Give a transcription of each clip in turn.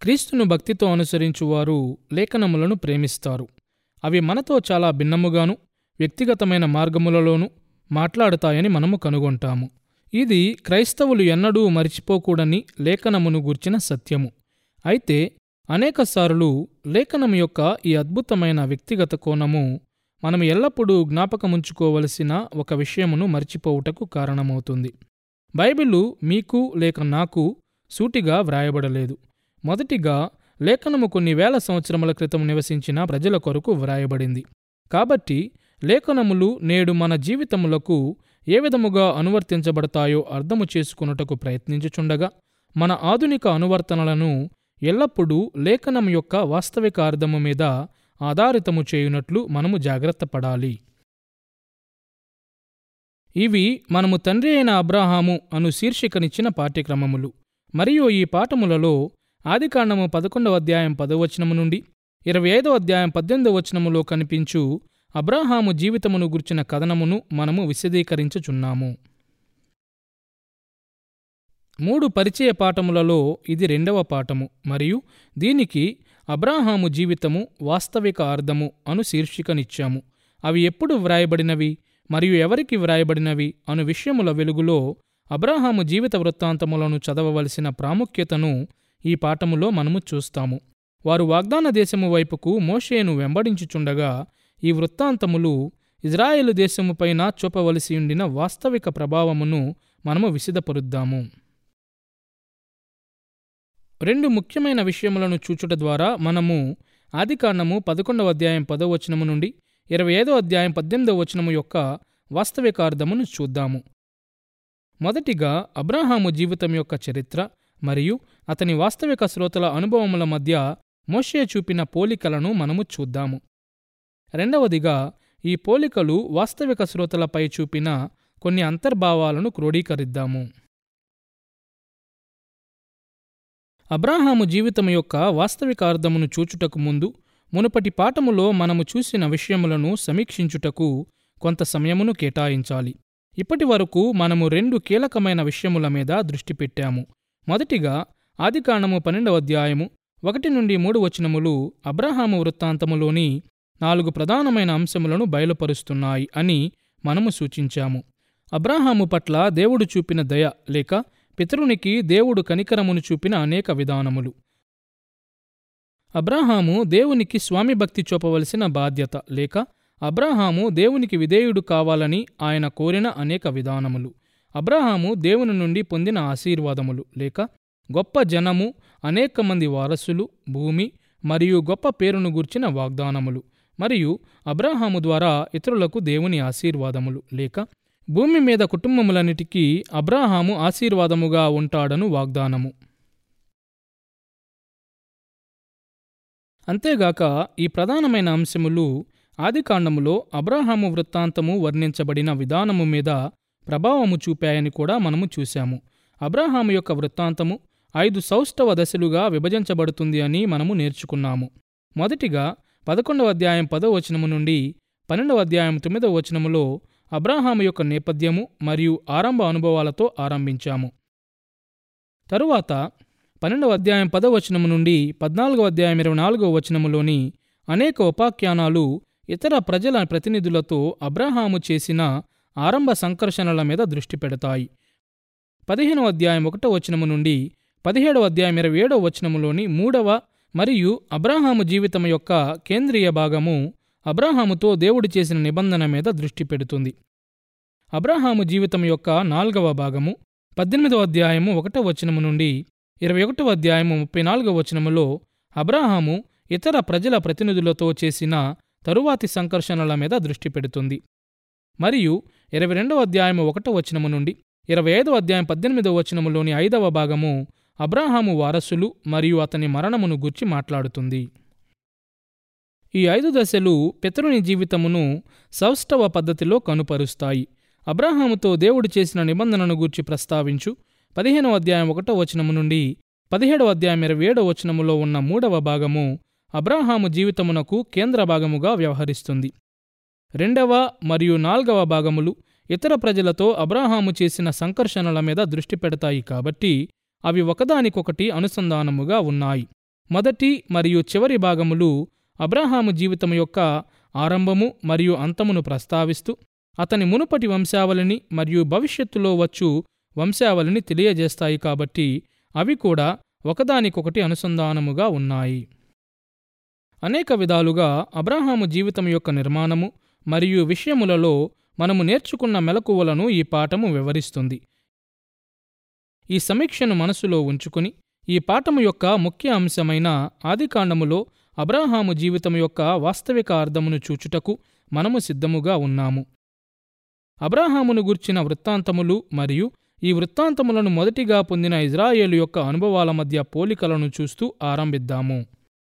క్రీస్తును భక్తితో అనుసరించువారు లేఖనములను ప్రేమిస్తారు అవి మనతో చాలా భిన్నముగాను వ్యక్తిగతమైన మార్గములలోనూ మాట్లాడతాయని మనము కనుగొంటాము ఇది క్రైస్తవులు ఎన్నడూ మరిచిపోకూడని లేఖనమును గూర్చిన సత్యము అయితే అనేకసార్లు లేఖనము యొక్క ఈ అద్భుతమైన వ్యక్తిగత కోణము మనం ఎల్లప్పుడూ జ్ఞాపకముంచుకోవలసిన ఒక విషయమును మర్చిపోవుటకు కారణమవుతుంది బైబిలు మీకు లేక నాకు సూటిగా వ్రాయబడలేదు మొదటిగా లేఖనము కొన్ని వేల సంవత్సరముల క్రితం నివసించిన ప్రజల కొరకు వ్రాయబడింది కాబట్టి లేఖనములు నేడు మన జీవితములకు ఏ విధముగా అనువర్తించబడతాయో అర్థము చేసుకున్నటకు ప్రయత్నించుచుండగా మన ఆధునిక అనువర్తనలను ఎల్లప్పుడూ లేఖనం యొక్క వాస్తవిక అర్థము మీద ఆధారితము చేయునట్లు మనము జాగ్రత్త పడాలి ఇవి మనము తండ్రి అయిన అబ్రాహాము అను శీర్షికనిచ్చిన పాఠ్యక్రమములు మరియు ఈ పాఠములలో ఆదికాండము పదకొండవ అధ్యాయం పదవచనము నుండి ఇరవై ఐదవ అధ్యాయం పద్దెనిమిదవ వచనములో కనిపించు అబ్రాహాము జీవితమును గుర్చిన కథనమును మనము విశదీకరించుచున్నాము మూడు పరిచయ పాఠములలో ఇది రెండవ పాఠము మరియు దీనికి అబ్రాహాము జీవితము వాస్తవిక అర్థము అను శీర్షికనిచ్చాము అవి ఎప్పుడు వ్రాయబడినవి మరియు ఎవరికి వ్రాయబడినవి అను విషయముల వెలుగులో అబ్రాహాము జీవిత వృత్తాంతములను చదవవలసిన ప్రాముఖ్యతను ఈ పాఠములో మనము చూస్తాము వారు వాగ్దాన దేశము వైపుకు మోషేను వెంబడించుచుండగా ఈ వృత్తాంతములు ఇజ్రాయేలు దేశముపైన చూపవలసి ఉండిన వాస్తవిక ప్రభావమును మనము విసిదపరుద్దాము రెండు ముఖ్యమైన విషయములను చూచుట ద్వారా మనము ఆదికాండము పదకొండవ అధ్యాయం పదవ వచనము నుండి ఇరవై ఐదో అధ్యాయం పద్దెనిమిదవ వచనము యొక్క వాస్తవిక అర్థమును చూద్దాము మొదటిగా అబ్రాహాము జీవితం యొక్క చరిత్ర మరియు అతని వాస్తవిక శ్రోతల అనుభవముల మధ్య మోషే చూపిన పోలికలను మనము చూద్దాము రెండవదిగా ఈ పోలికలు వాస్తవిక శ్రోతలపై చూపిన కొన్ని అంతర్భావాలను క్రోడీకరిద్దాము అబ్రాహాము జీవితం యొక్క వాస్తవిక అర్థమును చూచుటకు ముందు మునుపటి పాఠములో మనము చూసిన విషయములను సమీక్షించుటకు కొంత సమయమును కేటాయించాలి ఇప్పటి వరకు మనము రెండు కీలకమైన విషయముల మీద దృష్టి పెట్టాము మొదటిగా ఆదికాండము పన్నెండవ అధ్యాయము ఒకటి నుండి మూడు వచనములు అబ్రహాము వృత్తాంతములోని నాలుగు ప్రధానమైన అంశములను బయలుపరుస్తున్నాయి అని మనము సూచించాము అబ్రాహాము పట్ల దేవుడు చూపిన దయ లేక పితరునికి దేవుడు కనికరమును చూపిన అనేక విధానములు అబ్రాహాము దేవునికి స్వామి భక్తి చూపవలసిన బాధ్యత లేక అబ్రాహాము దేవునికి విధేయుడు కావాలని ఆయన కోరిన అనేక విధానములు అబ్రాహాము దేవుని నుండి పొందిన ఆశీర్వాదములు లేక గొప్ప జనము అనేక మంది వారసులు భూమి మరియు గొప్ప పేరును గూర్చిన వాగ్దానములు మరియు అబ్రాహాము ద్వారా ఇతరులకు దేవుని ఆశీర్వాదములు లేక భూమి మీద కుటుంబములన్నిటికీ అబ్రాహాము ఆశీర్వాదముగా ఉంటాడను వాగ్దానము అంతేగాక ఈ ప్రధానమైన అంశములు ఆదికాండములో అబ్రాహాము వృత్తాంతము వర్ణించబడిన విధానము మీద ప్రభావము చూపాయని కూడా మనము చూశాము అబ్రాహాము యొక్క వృత్తాంతము ఐదు సౌష్ఠవ దశలుగా విభజించబడుతుంది అని మనము నేర్చుకున్నాము మొదటిగా పదకొండవ అధ్యాయం పదో వచనము నుండి పన్నెండవ అధ్యాయం తొమ్మిదవ వచనములో అబ్రాహాము యొక్క నేపథ్యము మరియు ఆరంభ అనుభవాలతో ఆరంభించాము తరువాత పన్నెండవ అధ్యాయం పదవ వచనము నుండి పద్నాలుగవ అధ్యాయం ఇరవై నాలుగవ వచనములోని అనేక ఉపాఖ్యానాలు ఇతర ప్రజల ప్రతినిధులతో అబ్రహాము చేసిన ఆరంభ సంకర్షణల మీద దృష్టి పెడతాయి పదిహేనవ అధ్యాయం ఒకటో వచనము నుండి పదిహేడవ అధ్యాయం ఇరవై ఏడవ వచనములోని మూడవ మరియు అబ్రాహాము జీవితం యొక్క కేంద్రీయ భాగము అబ్రాహాముతో దేవుడు చేసిన నిబంధన మీద దృష్టి పెడుతుంది అబ్రాహాము జీవితం యొక్క నాల్గవ భాగము పద్దెనిమిదవ అధ్యాయము ఒకటో వచనము నుండి ఇరవై ఒకటవ అధ్యాయము ముప్పై నాలుగవ వచనములో అబ్రాహాము ఇతర ప్రజల ప్రతినిధులతో చేసిన తరువాతి సంకర్షణల మీద దృష్టి పెడుతుంది మరియు ఇరవై రెండవ అధ్యాయము ఒకటో వచనము నుండి ఇరవై ఐదవ అధ్యాయం పద్దెనిమిదవ వచనములోని ఐదవ భాగము అబ్రాహాము వారసులు మరియు అతని మరణమును గూర్చి మాట్లాడుతుంది ఈ ఐదు దశలు పితరుని జీవితమును సౌష్ఠవ పద్ధతిలో కనుపరుస్తాయి అబ్రాహాముతో దేవుడు చేసిన నిబంధనను గూర్చి ప్రస్తావించు పదిహేనవ అధ్యాయం ఒకటో వచనము నుండి పదిహేడవ అధ్యాయం ఇరవై ఏడవ వచనములో ఉన్న మూడవ భాగము అబ్రాహాము జీవితమునకు కేంద్ర భాగముగా వ్యవహరిస్తుంది రెండవ మరియు నాల్గవ భాగములు ఇతర ప్రజలతో అబ్రాహాము చేసిన సంకర్షణల మీద దృష్టి పెడతాయి కాబట్టి అవి ఒకదానికొకటి అనుసంధానముగా ఉన్నాయి మొదటి మరియు చివరి భాగములు అబ్రహాము జీవితం యొక్క ఆరంభము మరియు అంతమును ప్రస్తావిస్తూ అతని మునుపటి వంశావళిని మరియు భవిష్యత్తులో వచ్చు వంశావళిని తెలియజేస్తాయి కాబట్టి అవి కూడా ఒకదానికొకటి అనుసంధానముగా ఉన్నాయి అనేక విధాలుగా అబ్రహాము జీవితం యొక్క నిర్మాణము మరియు విషయములలో మనము నేర్చుకున్న మెలకువలను ఈ పాఠము వివరిస్తుంది ఈ సమీక్షను మనసులో ఉంచుకుని ఈ పాఠము యొక్క ముఖ్య అంశమైన ఆదికాండములో అబ్రాహాము జీవితం యొక్క వాస్తవిక అర్థమును చూచుటకు మనము సిద్ధముగా ఉన్నాము అబ్రాహామును గుర్చిన వృత్తాంతములు మరియు ఈ వృత్తాంతములను మొదటిగా పొందిన ఇజ్రాయేలు యొక్క అనుభవాల మధ్య పోలికలను చూస్తూ ఆరంభిద్దాము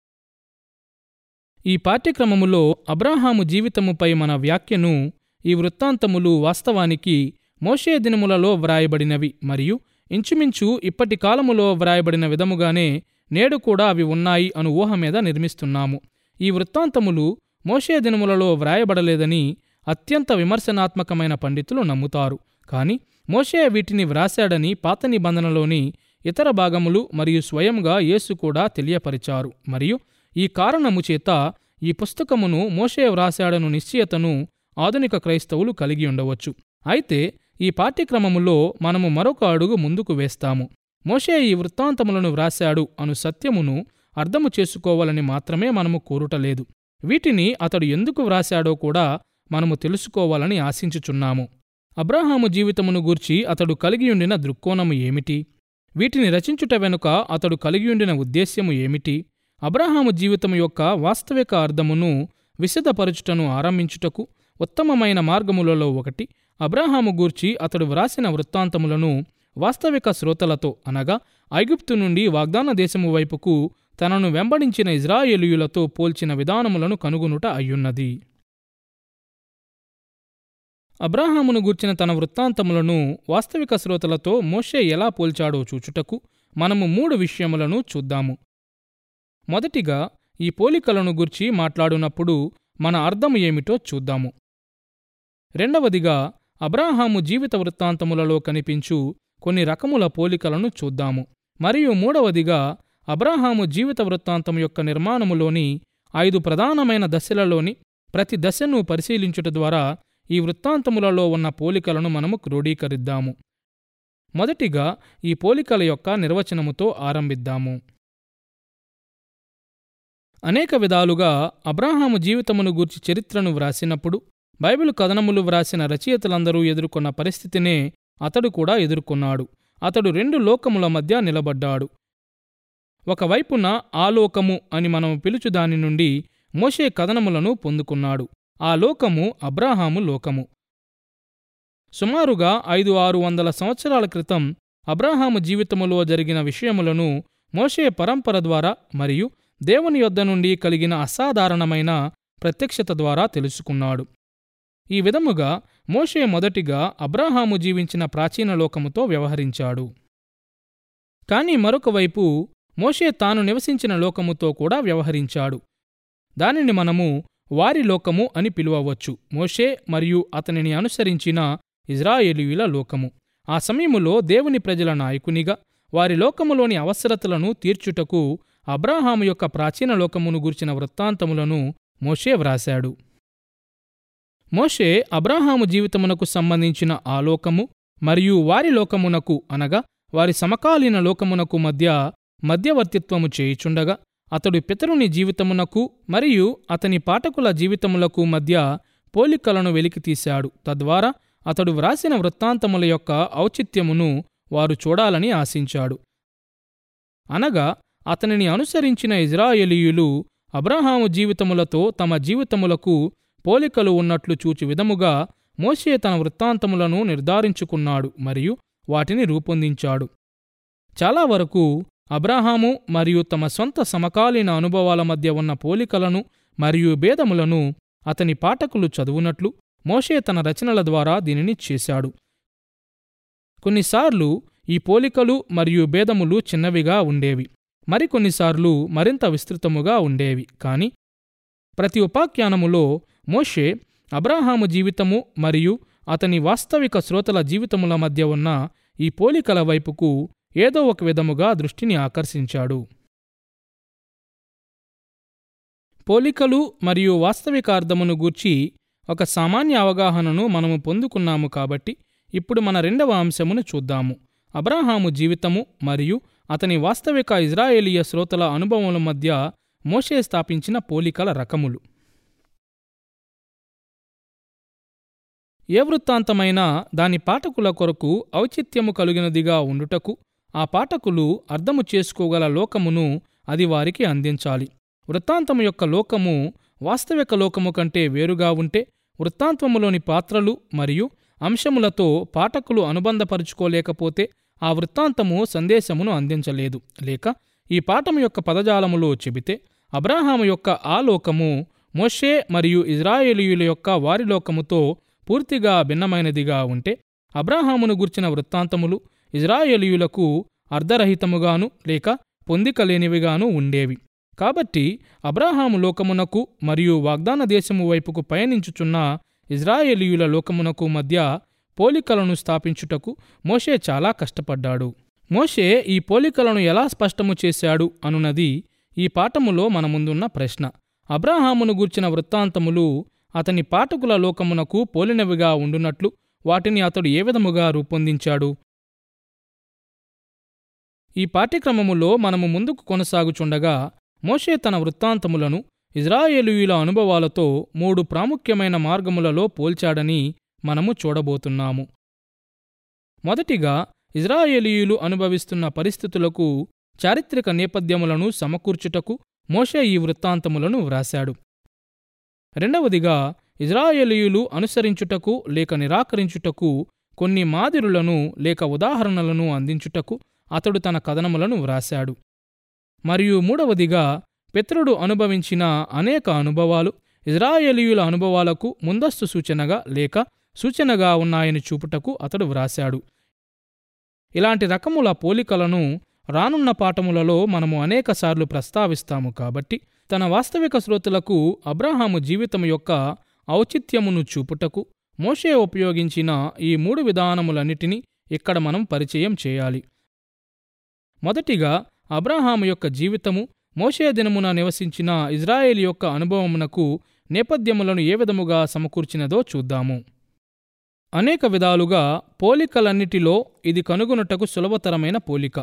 ఈ పాఠ్యక్రమములో అబ్రాహాము జీవితముపై మన వ్యాఖ్యను ఈ వృత్తాంతములు వాస్తవానికి మోషే దినములలో వ్రాయబడినవి మరియు ఇంచుమించు ఇప్పటి కాలములో వ్రాయబడిన విధముగానే నేడు కూడా అవి ఉన్నాయి అను ఊహ మీద నిర్మిస్తున్నాము ఈ వృత్తాంతములు మోషే దినములలో వ్రాయబడలేదని అత్యంత విమర్శనాత్మకమైన పండితులు నమ్ముతారు కాని మోషే వీటిని వ్రాశాడని పాత నిబంధనలోని ఇతర భాగములు మరియు స్వయంగా యేసు కూడా తెలియపరిచారు మరియు ఈ కారణము చేత ఈ పుస్తకమును మోషే వ్రాశాడను నిశ్చయతను ఆధునిక క్రైస్తవులు కలిగి ఉండవచ్చు అయితే ఈ పాఠ్యక్రమములో మనము మరొక అడుగు ముందుకు వేస్తాము మోషే ఈ వృత్తాంతములను వ్రాశాడు అను సత్యమును అర్థము చేసుకోవాలని మాత్రమే మనము కోరుటలేదు వీటిని అతడు ఎందుకు వ్రాశాడో కూడా మనము తెలుసుకోవాలని ఆశించుచున్నాము అబ్రాహాము జీవితమును గూర్చి అతడు కలిగియుండిన దృక్కోణము ఏమిటి వీటిని రచించుట వెనుక అతడు కలిగియుండిన ఉద్దేశ్యము ఏమిటి అబ్రహాము జీవితము యొక్క వాస్తవిక అర్థమును విశదపరచుటను ఆరంభించుటకు ఉత్తమమైన మార్గములలో ఒకటి అబ్రహాము గూర్చి అతడు వ్రాసిన వృత్తాంతములను వాస్తవిక శ్రోతలతో అనగా ఐగుప్తు నుండి వాగ్దాన దేశము వైపుకు తనను వెంబడించిన ఇజ్రాయేలీయులతో పోల్చిన విధానములను కనుగొనుట అయ్యున్నది అబ్రాహామును గూర్చిన తన వృత్తాంతములను వాస్తవిక శ్రోతలతో మోషే ఎలా పోల్చాడో చూచుటకు మనము మూడు విషయములను చూద్దాము మొదటిగా ఈ పోలికలను గుర్చి మాట్లాడునప్పుడు మన అర్థము ఏమిటో చూద్దాము రెండవదిగా అబ్రాహాము జీవిత వృత్తాంతములలో కనిపించు కొన్ని రకముల పోలికలను చూద్దాము మరియు మూడవదిగా అబ్రాహాము జీవిత వృత్తాంతం యొక్క నిర్మాణములోని ఐదు ప్రధానమైన దశలలోని ప్రతి దశను పరిశీలించుట ద్వారా ఈ వృత్తాంతములలో ఉన్న పోలికలను మనము క్రోడీకరిద్దాము మొదటిగా ఈ పోలికల యొక్క నిర్వచనముతో ఆరంభిద్దాము అనేక విధాలుగా అబ్రాహాము జీవితమును గూర్చి చరిత్రను వ్రాసినప్పుడు బైబిల్ కథనములు వ్రాసిన రచయితలందరూ ఎదుర్కొన్న పరిస్థితినే అతడు కూడా ఎదుర్కొన్నాడు అతడు రెండు లోకముల మధ్య నిలబడ్డాడు ఒకవైపున ఆలోకము అని మనం పిలుచు దాని నుండి మోషే కథనములను పొందుకున్నాడు ఆ లోకము అబ్రాహాము లోకము సుమారుగా ఐదు ఆరు వందల సంవత్సరాల క్రితం అబ్రాహాము జీవితములో జరిగిన విషయములను మోషే పరంపర ద్వారా మరియు దేవుని యొద్ద నుండి కలిగిన అసాధారణమైన ప్రత్యక్షత ద్వారా తెలుసుకున్నాడు ఈ విధముగా మోషే మొదటిగా అబ్రాహాము జీవించిన ప్రాచీన లోకముతో వ్యవహరించాడు కాని మరొక వైపు మోషే తాను నివసించిన లోకముతో కూడా వ్యవహరించాడు దానిని మనము వారి లోకము అని పిలువవచ్చు మోషే మరియు అతనిని అనుసరించిన ఇజ్రాయేలీయుల లోకము ఆ సమయములో దేవుని ప్రజల నాయకునిగా వారి లోకములోని అవసరతలను తీర్చుటకు అబ్రాహాము యొక్క ప్రాచీన లోకమును గుర్చిన వృత్తాంతములను మోషే వ్రాశాడు మోషే అబ్రాహాము జీవితమునకు సంబంధించిన ఆ లోకము మరియు వారి లోకమునకు అనగా వారి సమకాలీన లోకమునకు మధ్య మధ్యవర్తిత్వము చేయుచుండగా అతడు పితరుని జీవితమునకు మరియు అతని పాఠకుల జీవితములకు మధ్య పోలికలను వెలికితీశాడు తద్వారా అతడు వ్రాసిన వృత్తాంతముల యొక్క ఔచిత్యమును వారు చూడాలని ఆశించాడు అనగా అతనిని అనుసరించిన ఇజ్రాయేలీయులు అబ్రహాము జీవితములతో తమ జీవితములకు పోలికలు ఉన్నట్లు చూచి విధముగా మోషే తన వృత్తాంతములను నిర్ధారించుకున్నాడు మరియు వాటిని రూపొందించాడు చాలా వరకు అబ్రహాము మరియు తమ సొంత సమకాలీన అనుభవాల మధ్య ఉన్న పోలికలను మరియు భేదములను అతని పాఠకులు చదువునట్లు మోషే తన రచనల ద్వారా దీనిని చేశాడు కొన్నిసార్లు ఈ పోలికలు మరియు భేదములు చిన్నవిగా ఉండేవి మరికొన్నిసార్లు మరింత విస్తృతముగా ఉండేవి కాని ప్రతి ఉపాఖ్యానములో మోషే అబ్రాహాము జీవితము మరియు అతని వాస్తవిక శ్రోతల జీవితముల మధ్య ఉన్న ఈ పోలికల వైపుకు ఏదో ఒక విధముగా దృష్టిని ఆకర్షించాడు పోలికలు మరియు వాస్తవికార్థమును గూర్చి ఒక సామాన్య అవగాహనను మనము పొందుకున్నాము కాబట్టి ఇప్పుడు మన రెండవ అంశమును చూద్దాము అబ్రాహాము జీవితము మరియు అతని వాస్తవిక ఇజ్రాయేలీయ శ్రోతల అనుభవముల మధ్య మోషే స్థాపించిన పోలికల రకములు ఏ వృత్తాంతమైనా దాని పాఠకుల కొరకు ఔచిత్యము కలిగినదిగా ఉండుటకు ఆ పాఠకులు అర్థము చేసుకోగల లోకమును అది వారికి అందించాలి వృత్తాంతము యొక్క లోకము వాస్తవిక లోకము కంటే వేరుగా ఉంటే వృత్తాంతములోని పాత్రలు మరియు అంశములతో పాఠకులు అనుబంధపరుచుకోలేకపోతే ఆ వృత్తాంతము సందేశమును అందించలేదు లేక ఈ పాఠము యొక్క పదజాలములో చెబితే అబ్రాహాము యొక్క ఆ లోకము మోషే మరియు ఇజ్రాయేలీయుల యొక్క వారి లోకముతో పూర్తిగా భిన్నమైనదిగా ఉంటే అబ్రాహామును గుర్చిన వృత్తాంతములు ఇజ్రాయేలీయులకు అర్ధరహితముగాను లేక పొందికలేనివిగాను ఉండేవి కాబట్టి అబ్రాహాము లోకమునకు మరియు వాగ్దాన దేశము వైపుకు పయనించుచున్న ఇజ్రాయేలీయుల లోకమునకు మధ్య పోలికలను స్థాపించుటకు మోషే చాలా కష్టపడ్డాడు మోషే ఈ పోలికలను ఎలా స్పష్టము చేశాడు అనున్నది ఈ పాఠములో మన ముందున్న ప్రశ్న అబ్రాహామును గూర్చిన వృత్తాంతములు అతని పాఠకుల లోకమునకు పోలినవిగా ఉండునట్లు వాటిని అతడు ఏ విధముగా రూపొందించాడు ఈ పాఠ్యక్రమములో మనము ముందుకు కొనసాగుచుండగా మోషే తన వృత్తాంతములను ఇజ్రాయేలీయుల అనుభవాలతో మూడు ప్రాముఖ్యమైన మార్గములలో పోల్చాడని మనము చూడబోతున్నాము మొదటిగా ఇజ్రాయేలీయులు అనుభవిస్తున్న పరిస్థితులకు చారిత్రక నేపథ్యములను సమకూర్చుటకు మోషే ఈ వృత్తాంతములను వ్రాశాడు రెండవదిగా ఇజ్రాయేలీయులు అనుసరించుటకు లేక నిరాకరించుటకు కొన్ని మాదిరులను లేక ఉదాహరణలను అందించుటకు అతడు తన కథనములను వ్రాశాడు మరియు మూడవదిగా పితరుడు అనుభవించిన అనేక అనుభవాలు ఇజ్రాయేలీయుల అనుభవాలకు ముందస్తు సూచనగా లేక సూచనగా ఉన్నాయని చూపుటకు అతడు వ్రాశాడు ఇలాంటి రకముల పోలికలను రానున్న పాఠములలో మనము అనేకసార్లు ప్రస్తావిస్తాము కాబట్టి తన వాస్తవిక శ్రోతలకు అబ్రహాము జీవితం యొక్క ఔచిత్యమును చూపుటకు మోషే ఉపయోగించిన ఈ మూడు విధానములన్నిటినీ ఇక్కడ మనం పరిచయం చేయాలి మొదటిగా అబ్రహాము యొక్క జీవితము మోషే దినమున నివసించిన ఇజ్రాయేల్ యొక్క అనుభవమునకు నేపథ్యములను ఏ విధముగా సమకూర్చినదో చూద్దాము అనేక విధాలుగా పోలికలన్నిటిలో ఇది కనుగొనుటకు సులభతరమైన పోలిక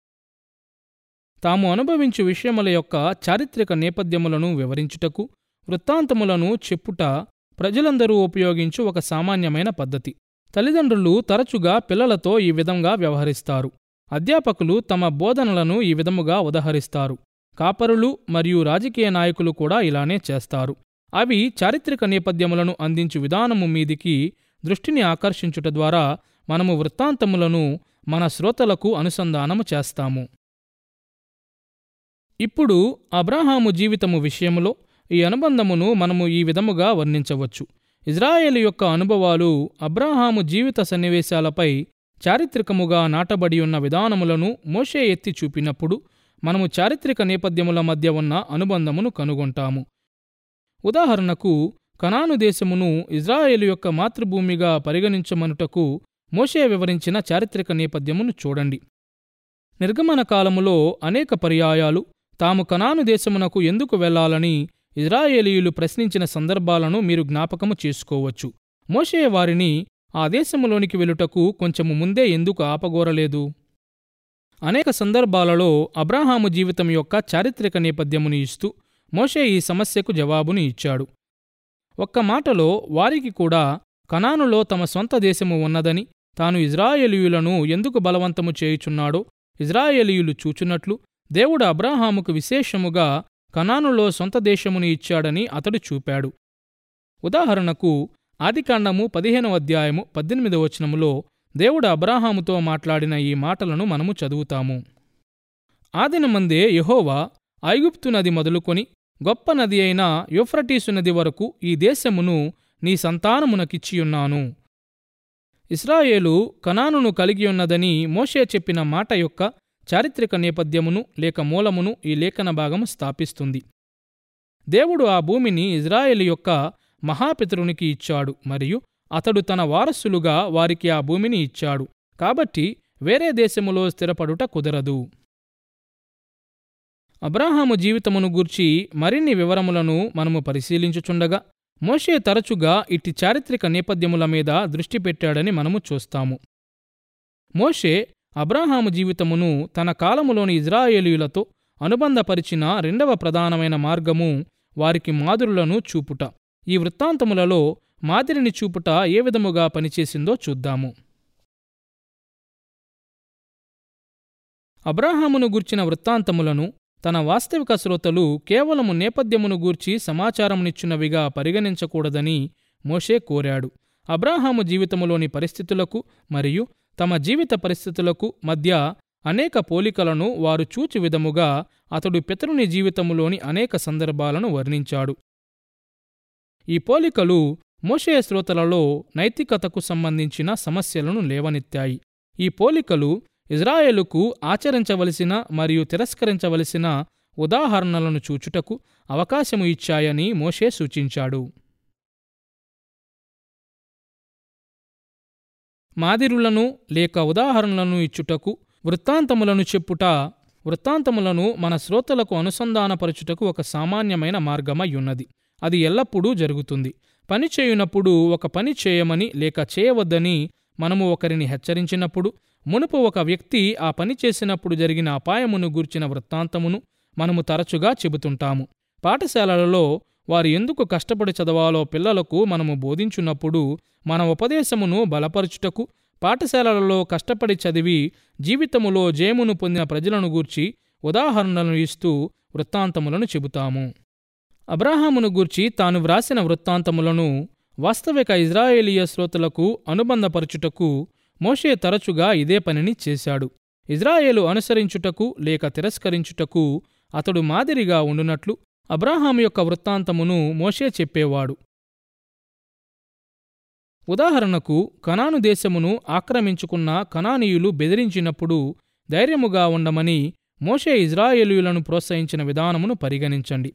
తాము అనుభవించు విషయముల యొక్క చారిత్రక నేపథ్యములను వివరించుటకు వృత్తాంతములను చెప్పుట ప్రజలందరూ ఉపయోగించు ఒక సామాన్యమైన పద్ధతి తల్లిదండ్రులు తరచుగా పిల్లలతో ఈ విధంగా వ్యవహరిస్తారు అధ్యాపకులు తమ బోధనలను ఈ విధముగా ఉదహరిస్తారు కాపరులు మరియు రాజకీయ నాయకులు కూడా ఇలానే చేస్తారు అవి చారిత్రక నేపథ్యములను అందించు విధానము మీదికి దృష్టిని ఆకర్షించుట ద్వారా మనము వృత్తాంతములను మన శ్రోతలకు అనుసంధానము చేస్తాము ఇప్పుడు అబ్రాహాము జీవితము విషయములో ఈ అనుబంధమును మనము ఈ విధముగా వర్ణించవచ్చు ఇజ్రాయేలు యొక్క అనుభవాలు అబ్రాహాము జీవిత సన్నివేశాలపై చారిత్రకముగా నాటబడి ఉన్న విధానములను మోషే ఎత్తి చూపినప్పుడు మనము చారిత్రక నేపథ్యముల మధ్య ఉన్న అనుబంధమును కనుగొంటాము ఉదాహరణకు కనాను దేశమును ఇజ్రాయేలు యొక్క మాతృభూమిగా పరిగణించమనుటకు మోషే వివరించిన చారిత్రక నేపథ్యమును చూడండి నిర్గమన కాలములో అనేక పర్యాయాలు తాము కనాను దేశమునకు ఎందుకు వెళ్లాలని ఇజ్రాయేలీయులు ప్రశ్నించిన సందర్భాలను మీరు జ్ఞాపకము చేసుకోవచ్చు మోషే వారిని ఆ దేశములోనికి వెలుటకు కొంచెము ముందే ఎందుకు ఆపగోరలేదు అనేక సందర్భాలలో అబ్రాహాము జీవితం యొక్క చారిత్రక నేపథ్యమును ఇస్తూ మోషే ఈ సమస్యకు జవాబును ఇచ్చాడు ఒక్క మాటలో వారికి కూడా కనానులో తమ సొంత దేశము ఉన్నదని తాను ఇజ్రాయేలీయులను ఎందుకు బలవంతము చేయుచున్నాడో ఇజ్రాయేలీయులు చూచున్నట్లు దేవుడు అబ్రాహాముకు విశేషముగా కనానులో సొంత దేశముని ఇచ్చాడని అతడు చూపాడు ఉదాహరణకు ఆదికాండము పదిహేనవ అధ్యాయము పద్దెనిమిదవ వచనములో దేవుడు అబ్రాహాముతో మాట్లాడిన ఈ మాటలను మనము చదువుతాము ఆదినమందే యెహోవా ఐగుప్తు నది మొదలుకొని గొప్ప నది అయిన యూఫ్రటీసు నది వరకు ఈ దేశమును నీ సంతానమునకిచ్చియున్నాను ఇస్రాయేలు కనానును కలిగియున్నదని మోషే చెప్పిన మాట యొక్క చారిత్రక నేపథ్యమును లేక మూలమును ఈ లేఖన భాగము స్థాపిస్తుంది దేవుడు ఆ భూమిని ఇజ్రాయేలు యొక్క మహాపితరునికి ఇచ్చాడు మరియు అతడు తన వారసులుగా వారికి ఆ భూమిని ఇచ్చాడు కాబట్టి వేరే దేశములో స్థిరపడుట కుదరదు అబ్రాహాము జీవితమును గూర్చి మరిన్ని వివరములను మనము పరిశీలించుచుండగా మోషే తరచుగా ఇట్టి చారిత్రక నేపథ్యముల మీద దృష్టి పెట్టాడని మనము చూస్తాము మోషే అబ్రాహాము జీవితమును తన కాలములోని ఇజ్రాయేలీయులతో అనుబంధపరిచిన రెండవ ప్రధానమైన మార్గము వారికి మాదిరులను చూపుట ఈ వృత్తాంతములలో మాదిరిని చూపుట ఏ విధముగా పనిచేసిందో చూద్దాము అబ్రాహామును గూర్చిన వృత్తాంతములను తన వాస్తవిక శ్రోతలు కేవలము నేపథ్యమును గూర్చి సమాచారమునిచ్చున్నవిగా పరిగణించకూడదని మోషే కోరాడు అబ్రాహాము జీవితములోని పరిస్థితులకు మరియు తమ జీవిత పరిస్థితులకు మధ్య అనేక పోలికలను వారు చూచి విధముగా అతడు పితరుని జీవితములోని అనేక సందర్భాలను వర్ణించాడు ఈ పోలికలు మోషే శ్రోతలలో నైతికతకు సంబంధించిన సమస్యలను లేవనెత్తాయి ఈ పోలికలు ఇజ్రాయేలుకు ఆచరించవలసిన మరియు తిరస్కరించవలసిన ఉదాహరణలను చూచుటకు అవకాశము ఇచ్చాయని మోషే సూచించాడు మాదిరులను లేక ఉదాహరణలను ఇచ్చుటకు వృత్తాంతములను చెప్పుట వృత్తాంతములను మన శ్రోతలకు అనుసంధానపరచుటకు ఒక సామాన్యమైన మార్గమయ్యున్నది అది ఎల్లప్పుడూ జరుగుతుంది పని చేయునప్పుడు ఒక పని చేయమని లేక చేయవద్దని మనము ఒకరిని హెచ్చరించినప్పుడు మునుపు ఒక వ్యక్తి ఆ పని చేసినప్పుడు జరిగిన అపాయమును గూర్చిన వృత్తాంతమును మనము తరచుగా చెబుతుంటాము పాఠశాలలలో వారు ఎందుకు కష్టపడి చదవాలో పిల్లలకు మనము బోధించున్నప్పుడు మన ఉపదేశమును బలపరచుటకు పాఠశాలలలో కష్టపడి చదివి జీవితములో జయమును పొందిన ప్రజలను గూర్చి ఉదాహరణలను ఇస్తూ వృత్తాంతములను చెబుతాము అబ్రాహామును గూర్చి తాను వ్రాసిన వృత్తాంతములను వాస్తవిక ఇజ్రాయేలీయ శ్రోతలకు అనుబంధపరచుటకు మోషే తరచుగా ఇదే పనిని చేశాడు ఇజ్రాయేలు అనుసరించుటకు లేక తిరస్కరించుటకు అతడు మాదిరిగా ఉండునట్లు అబ్రాహాం యొక్క వృత్తాంతమును మోషే చెప్పేవాడు ఉదాహరణకు కనాను దేశమును ఆక్రమించుకున్న కనానీయులు బెదిరించినప్పుడు ధైర్యముగా ఉండమని మోషే ఇజ్రాయేలీయులను ప్రోత్సహించిన విధానమును పరిగణించండి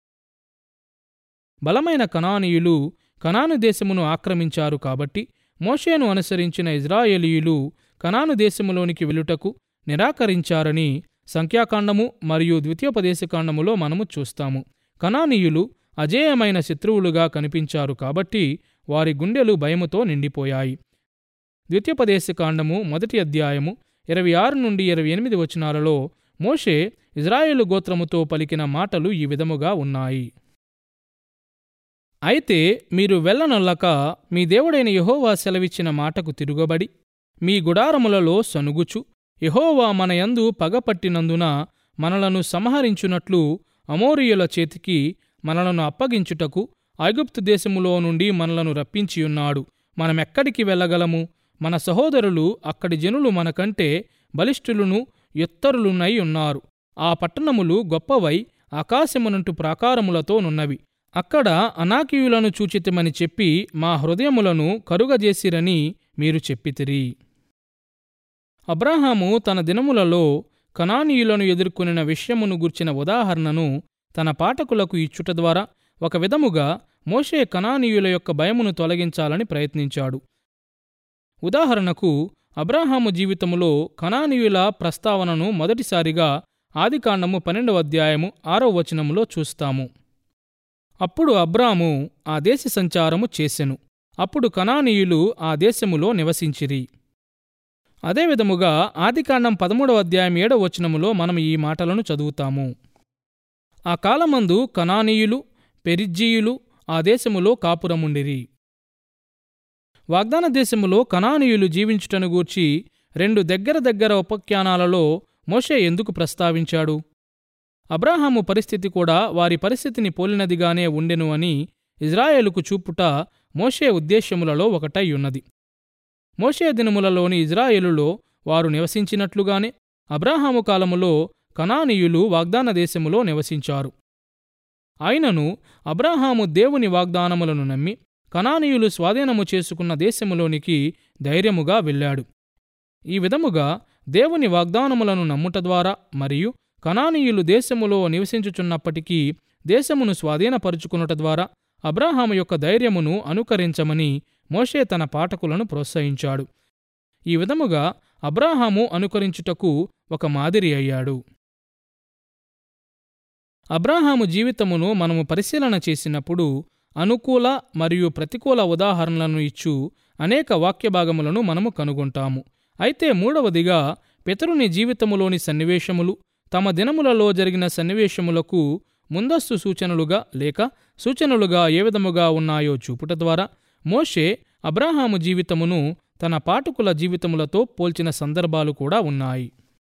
బలమైన కనానీయులు కనాను దేశమును ఆక్రమించారు కాబట్టి మోషేను అనుసరించిన ఇజ్రాయేలీయులు కనాను దేశములోనికి వెళ్ళుటకు నిరాకరించారని సంఖ్యాకాండము మరియు ద్వితీయోపదేశకాండములో మనము చూస్తాము కనానీయులు అజేయమైన శత్రువులుగా కనిపించారు కాబట్టి వారి గుండెలు భయముతో నిండిపోయాయి ద్వితీయోపదేశకాండము మొదటి అధ్యాయము ఇరవై ఆరు నుండి ఇరవై ఎనిమిది వచనాలలో మోషే ఇజ్రాయేలు గోత్రముతో పలికిన మాటలు ఈ విధముగా ఉన్నాయి అయితే మీరు వెళ్ళనొల్లక మీ దేవుడైన యెహోవా సెలవిచ్చిన మాటకు తిరుగబడి మీ గుడారములలో సనుగుచు యెహోవా మన యందు పగపట్టినందున మనలను సంహరించునట్లు అమోరియుల చేతికి మనలను అప్పగించుటకు ఐగుప్తు దేశములో నుండి మనలను రప్పించియున్నాడు మనమెక్కడికి వెళ్ళగలము మన సహోదరులు అక్కడి జనులు మనకంటే బలిష్ఠులును ఎత్తరులునై ఉన్నారు ఆ పట్టణములు గొప్పవై ఆకాశమునంటు ప్రాకారములతో నున్నవి అక్కడ అనాకీయులను చూచితిమని చెప్పి మా హృదయములను కరుగజేసిరని మీరు చెప్పితిరి అబ్రాహాము తన దినములలో కనానీయులను ఎదుర్కొనిన విషయమును గుర్చిన ఉదాహరణను తన పాఠకులకు ఇచ్చుట ద్వారా ఒక విధముగా మోషే కనానీయుల యొక్క భయమును తొలగించాలని ప్రయత్నించాడు ఉదాహరణకు అబ్రాహాము జీవితములో కనానీయుల ప్రస్తావనను మొదటిసారిగా ఆదికాండము పన్నెండవ అధ్యాయము ఆరో వచనములో చూస్తాము అప్పుడు అబ్రాము ఆ దేశ సంచారము చేసెను అప్పుడు కనానీయులు ఆ దేశములో నివసించిరి అదేవిధముగా ఆదికాండం పదమూడవ అధ్యాయం ఏడవ వచనములో మనం ఈ మాటలను చదువుతాము ఆ కాలమందు కనానీయులు పెరిజ్జీయులు ఆ దేశములో కాపురముండిరి వాగ్దాన దేశములో కనానీయులు జీవించుటను గూర్చి రెండు దగ్గర దగ్గర ఉపఖ్యానాలలో మోషే ఎందుకు ప్రస్తావించాడు అబ్రాహాము పరిస్థితి కూడా వారి పరిస్థితిని పోలినదిగానే ఉండెను అని ఇజ్రాయేలుకు చూపుట మోషే ఉద్దేశ్యములలో ఒకటై ఉన్నది మోషే దినములలోని ఇజ్రాయేలులో వారు నివసించినట్లుగానే అబ్రాహాము కాలములో కనానీయులు వాగ్దాన దేశములో నివసించారు అయినను అబ్రాహాము దేవుని వాగ్దానములను నమ్మి కనానీయులు స్వాధీనము చేసుకున్న దేశములోనికి ధైర్యముగా వెళ్ళాడు ఈ విధముగా దేవుని వాగ్దానములను నమ్ముట ద్వారా మరియు కనానీయులు దేశములో నివసించుచున్నప్పటికీ దేశమును స్వాధీనపరుచుకునుట ద్వారా అబ్రాహాము యొక్క ధైర్యమును అనుకరించమని మోషే తన పాఠకులను ప్రోత్సహించాడు ఈ విధముగా అబ్రాహాము అనుకరించుటకు ఒక మాదిరి అయ్యాడు అబ్రాహాము జీవితమును మనము పరిశీలన చేసినప్పుడు అనుకూల మరియు ప్రతికూల ఉదాహరణలను ఇచ్చు అనేక వాక్య భాగములను మనము కనుగొంటాము అయితే మూడవదిగా పితరుని జీవితములోని సన్నివేశములు తమ దినములలో జరిగిన సన్నివేశములకు ముందస్తు సూచనలుగా లేక సూచనలుగా ఏ విధముగా ఉన్నాయో చూపుట ద్వారా మోషే అబ్రాహాము జీవితమును తన పాఠకుల జీవితములతో పోల్చిన సందర్భాలు కూడా ఉన్నాయి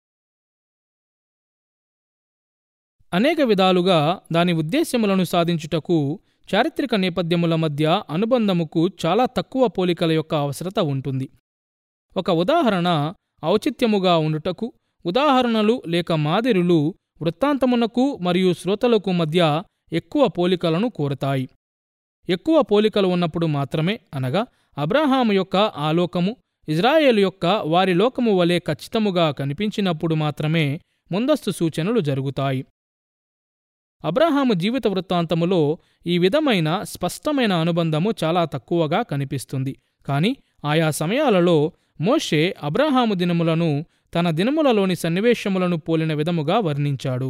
అనేక విధాలుగా దాని ఉద్దేశ్యములను సాధించుటకు చారిత్రక నేపథ్యముల మధ్య అనుబంధముకు చాలా తక్కువ పోలికల యొక్క అవసరత ఉంటుంది ఒక ఉదాహరణ ఔచిత్యముగా ఉండుటకు ఉదాహరణలు లేక మాదిరులు వృత్తాంతమునకు మరియు శ్రోతలకు మధ్య ఎక్కువ పోలికలను కోరతాయి ఎక్కువ పోలికలు ఉన్నప్పుడు మాత్రమే అనగా అబ్రాహాము యొక్క ఆలోకము ఇజ్రాయేలు యొక్క వారి లోకము వలె ఖచ్చితముగా కనిపించినప్పుడు మాత్రమే ముందస్తు సూచనలు జరుగుతాయి అబ్రహాము జీవిత వృత్తాంతములో ఈ విధమైన స్పష్టమైన అనుబంధము చాలా తక్కువగా కనిపిస్తుంది కాని ఆయా సమయాలలో మోషే అబ్రహాము దినములను తన దినములలోని సన్నివేశములను పోలిన విధముగా వర్ణించాడు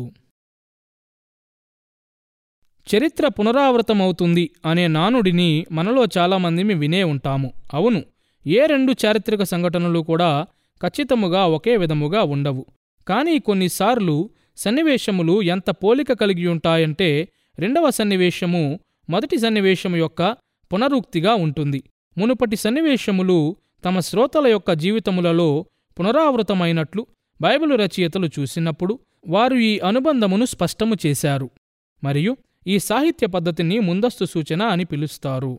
చరిత్ర పునరావృతమవుతుంది అనే నానుడిని మనలో చాలామందిమి వినే ఉంటాము అవును ఏ రెండు చారిత్రక సంఘటనలు కూడా ఖచ్చితముగా ఒకే విధముగా ఉండవు కానీ కొన్నిసార్లు సన్నివేశములు ఎంత పోలిక కలిగి ఉంటాయంటే రెండవ సన్నివేశము మొదటి సన్నివేశము యొక్క పునరుక్తిగా ఉంటుంది మునుపటి సన్నివేశములు తమ శ్రోతల యొక్క జీవితములలో పునరావృతమైనట్లు బైబిలు రచయితలు చూసినప్పుడు వారు ఈ అనుబంధమును స్పష్టము చేశారు మరియు ఈ సాహిత్య పద్ధతిని ముందస్తు సూచన అని పిలుస్తారు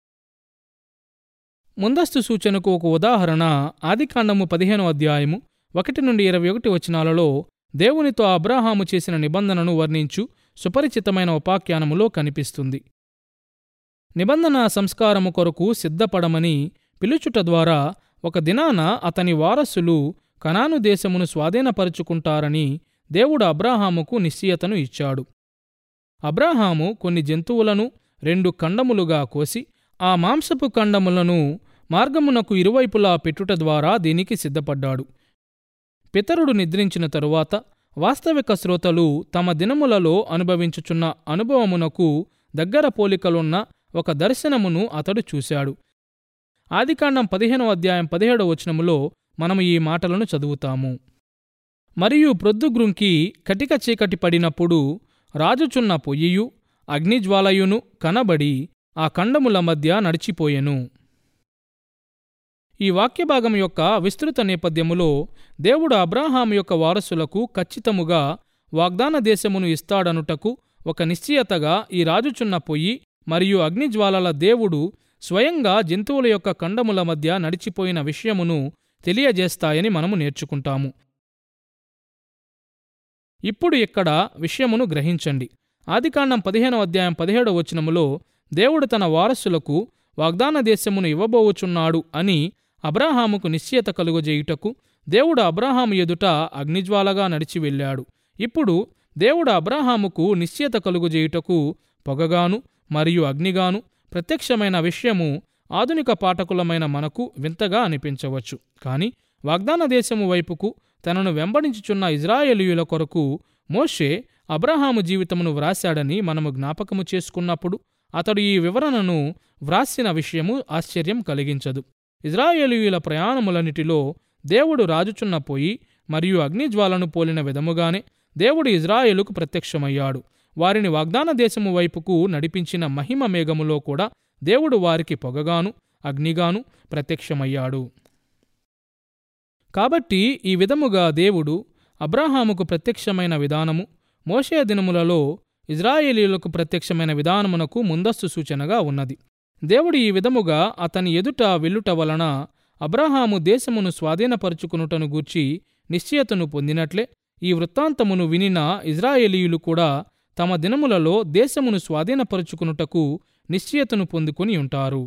ముందస్తు సూచనకు ఒక ఉదాహరణ ఆదికాండము పదిహేనో అధ్యాయము ఒకటి నుండి ఇరవై ఒకటి వచనాలలో దేవునితో అబ్రాహాము చేసిన నిబంధనను వర్ణించు సుపరిచితమైన ఉపాఖ్యానములో కనిపిస్తుంది నిబంధన సంస్కారము కొరకు సిద్ధపడమని పిలుచుట ద్వారా ఒక దినాన అతని వారసులు కనాను దేశమును స్వాధీనపరుచుకుంటారని దేవుడు అబ్రాహాముకు నిశ్చయతను ఇచ్చాడు అబ్రాహాము కొన్ని జంతువులను రెండు ఖండములుగా కోసి ఆ మాంసపు ఖండములను మార్గమునకు ఇరువైపులా పెట్టుట ద్వారా దీనికి సిద్ధపడ్డాడు పితరుడు నిద్రించిన తరువాత వాస్తవిక శ్రోతలు తమ దినములలో అనుభవించుచున్న అనుభవమునకు దగ్గర పోలికలున్న ఒక దర్శనమును అతడు చూశాడు ఆదికాండం పదిహేనవ అధ్యాయం పదిహేడవ వచనములో మనము ఈ మాటలను చదువుతాము మరియు ప్రొద్దుగ్రుంకి కటిక చీకటి పడినప్పుడు రాజుచున్న పొయ్యియు అగ్నిజ్వాలయును కనబడి ఆ ఖండముల మధ్య నడిచిపోయెను ఈ వాక్యభాగం యొక్క విస్తృత నేపథ్యములో దేవుడు అబ్రాహాము యొక్క వారసులకు ఖచ్చితముగా వాగ్దాన దేశమును ఇస్తాడనుటకు ఒక నిశ్చయతగా ఈ రాజుచున్న పొయ్యి మరియు అగ్నిజ్వాలల దేవుడు స్వయంగా జంతువుల యొక్క ఖండముల మధ్య నడిచిపోయిన విషయమును తెలియజేస్తాయని మనము నేర్చుకుంటాము ఇప్పుడు ఇక్కడ విషయమును గ్రహించండి ఆదికాండం పదిహేనవ అధ్యాయం పదిహేడవ వచనములో దేవుడు తన వారసులకు వాగ్దాన దేశమును ఇవ్వబోవుచున్నాడు అని అబ్రాహాముకు నిశ్చయత కలుగజేయుటకు దేవుడు అబ్రాహాము ఎదుట అగ్నిజ్వాలగా నడిచి వెళ్ళాడు ఇప్పుడు దేవుడు అబ్రాహాముకు నిశ్చయత కలుగజేయుటకు పొగగాను మరియు అగ్నిగాను ప్రత్యక్షమైన విషయము ఆధునిక పాఠకులమైన మనకు వింతగా అనిపించవచ్చు కాని వాగ్దాన దేశము వైపుకు తనను వెంబడించుచున్న ఇజ్రాయేలీయుల కొరకు మోషే అబ్రహాము జీవితమును వ్రాశాడని మనము జ్ఞాపకము చేసుకున్నప్పుడు అతడు ఈ వివరణను వ్రాసిన విషయము ఆశ్చర్యం కలిగించదు ఇజ్రాయేలీయుల ప్రయాణములన్నిటిలో దేవుడు రాజుచున్న పోయి మరియు అగ్నిజ్వాలను పోలిన విధముగానే దేవుడు ఇజ్రాయేలుకు ప్రత్యక్షమయ్యాడు వారిని వాగ్దాన దేశము వైపుకు నడిపించిన మహిమ మేఘములో కూడా దేవుడు వారికి పొగగాను అగ్నిగాను ప్రత్యక్షమయ్యాడు కాబట్టి ఈ విధముగా దేవుడు అబ్రాహాముకు ప్రత్యక్షమైన విధానము మోషే దినములలో ఇజ్రాయేలీయులకు ప్రత్యక్షమైన విధానమునకు ముందస్తు సూచనగా ఉన్నది దేవుడు ఈ విధముగా అతని ఎదుట వెల్లుట వలన అబ్రహాము దేశమును స్వాధీనపరుచుకునుటను గూర్చి నిశ్చయతను పొందినట్లే ఈ వృత్తాంతమును వినిన ఇజ్రాయేలీయులు కూడా తమ దినములలో దేశమును స్వాధీనపరుచుకునుటకు నిశ్చయతను పొందుకుని ఉంటారు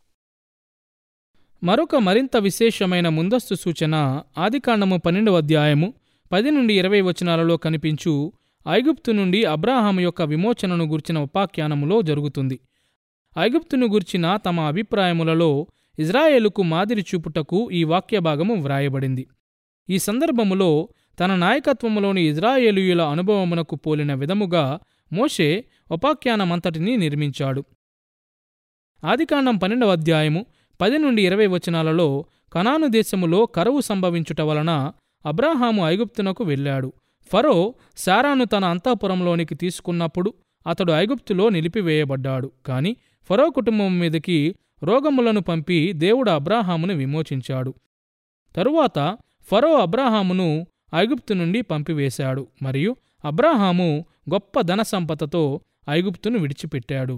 మరొక మరింత విశేషమైన ముందస్తు సూచన ఆదికాండము పన్నెండవ అధ్యాయము పది నుండి ఇరవై వచనాలలో కనిపించు ఐగుప్తు నుండి అబ్రాహాము యొక్క విమోచనను గుర్చిన ఉపాఖ్యానములో జరుగుతుంది ఐగుప్తును గుర్చిన తమ అభిప్రాయములలో ఇజ్రాయేలుకు మాదిరి చూపుటకు ఈ వాక్యభాగము వ్రాయబడింది ఈ సందర్భములో తన నాయకత్వంలోని ఇజ్రాయేలీయుల అనుభవమునకు పోలిన విధముగా మోషే ఉపాఖ్యానమంతటినీ నిర్మించాడు ఆదికాండం పన్నెండవ అధ్యాయము పది నుండి ఇరవై వచనాలలో కనాను దేశములో కరువు సంభవించుట వలన అబ్రాహాము ఐగుప్తునకు వెళ్ళాడు ఫరో శారాను తన అంతఃపురంలోనికి తీసుకున్నప్పుడు అతడు ఐగుప్తులో నిలిపివేయబడ్డాడు కాని ఫరో కుటుంబం మీదకి రోగములను పంపి దేవుడు అబ్రాహామును విమోచించాడు తరువాత ఫరో అబ్రాహామును ఐగుప్తు నుండి పంపివేశాడు మరియు అబ్రాహాము గొప్ప ధన సంపదతో ఐగుప్తును విడిచిపెట్టాడు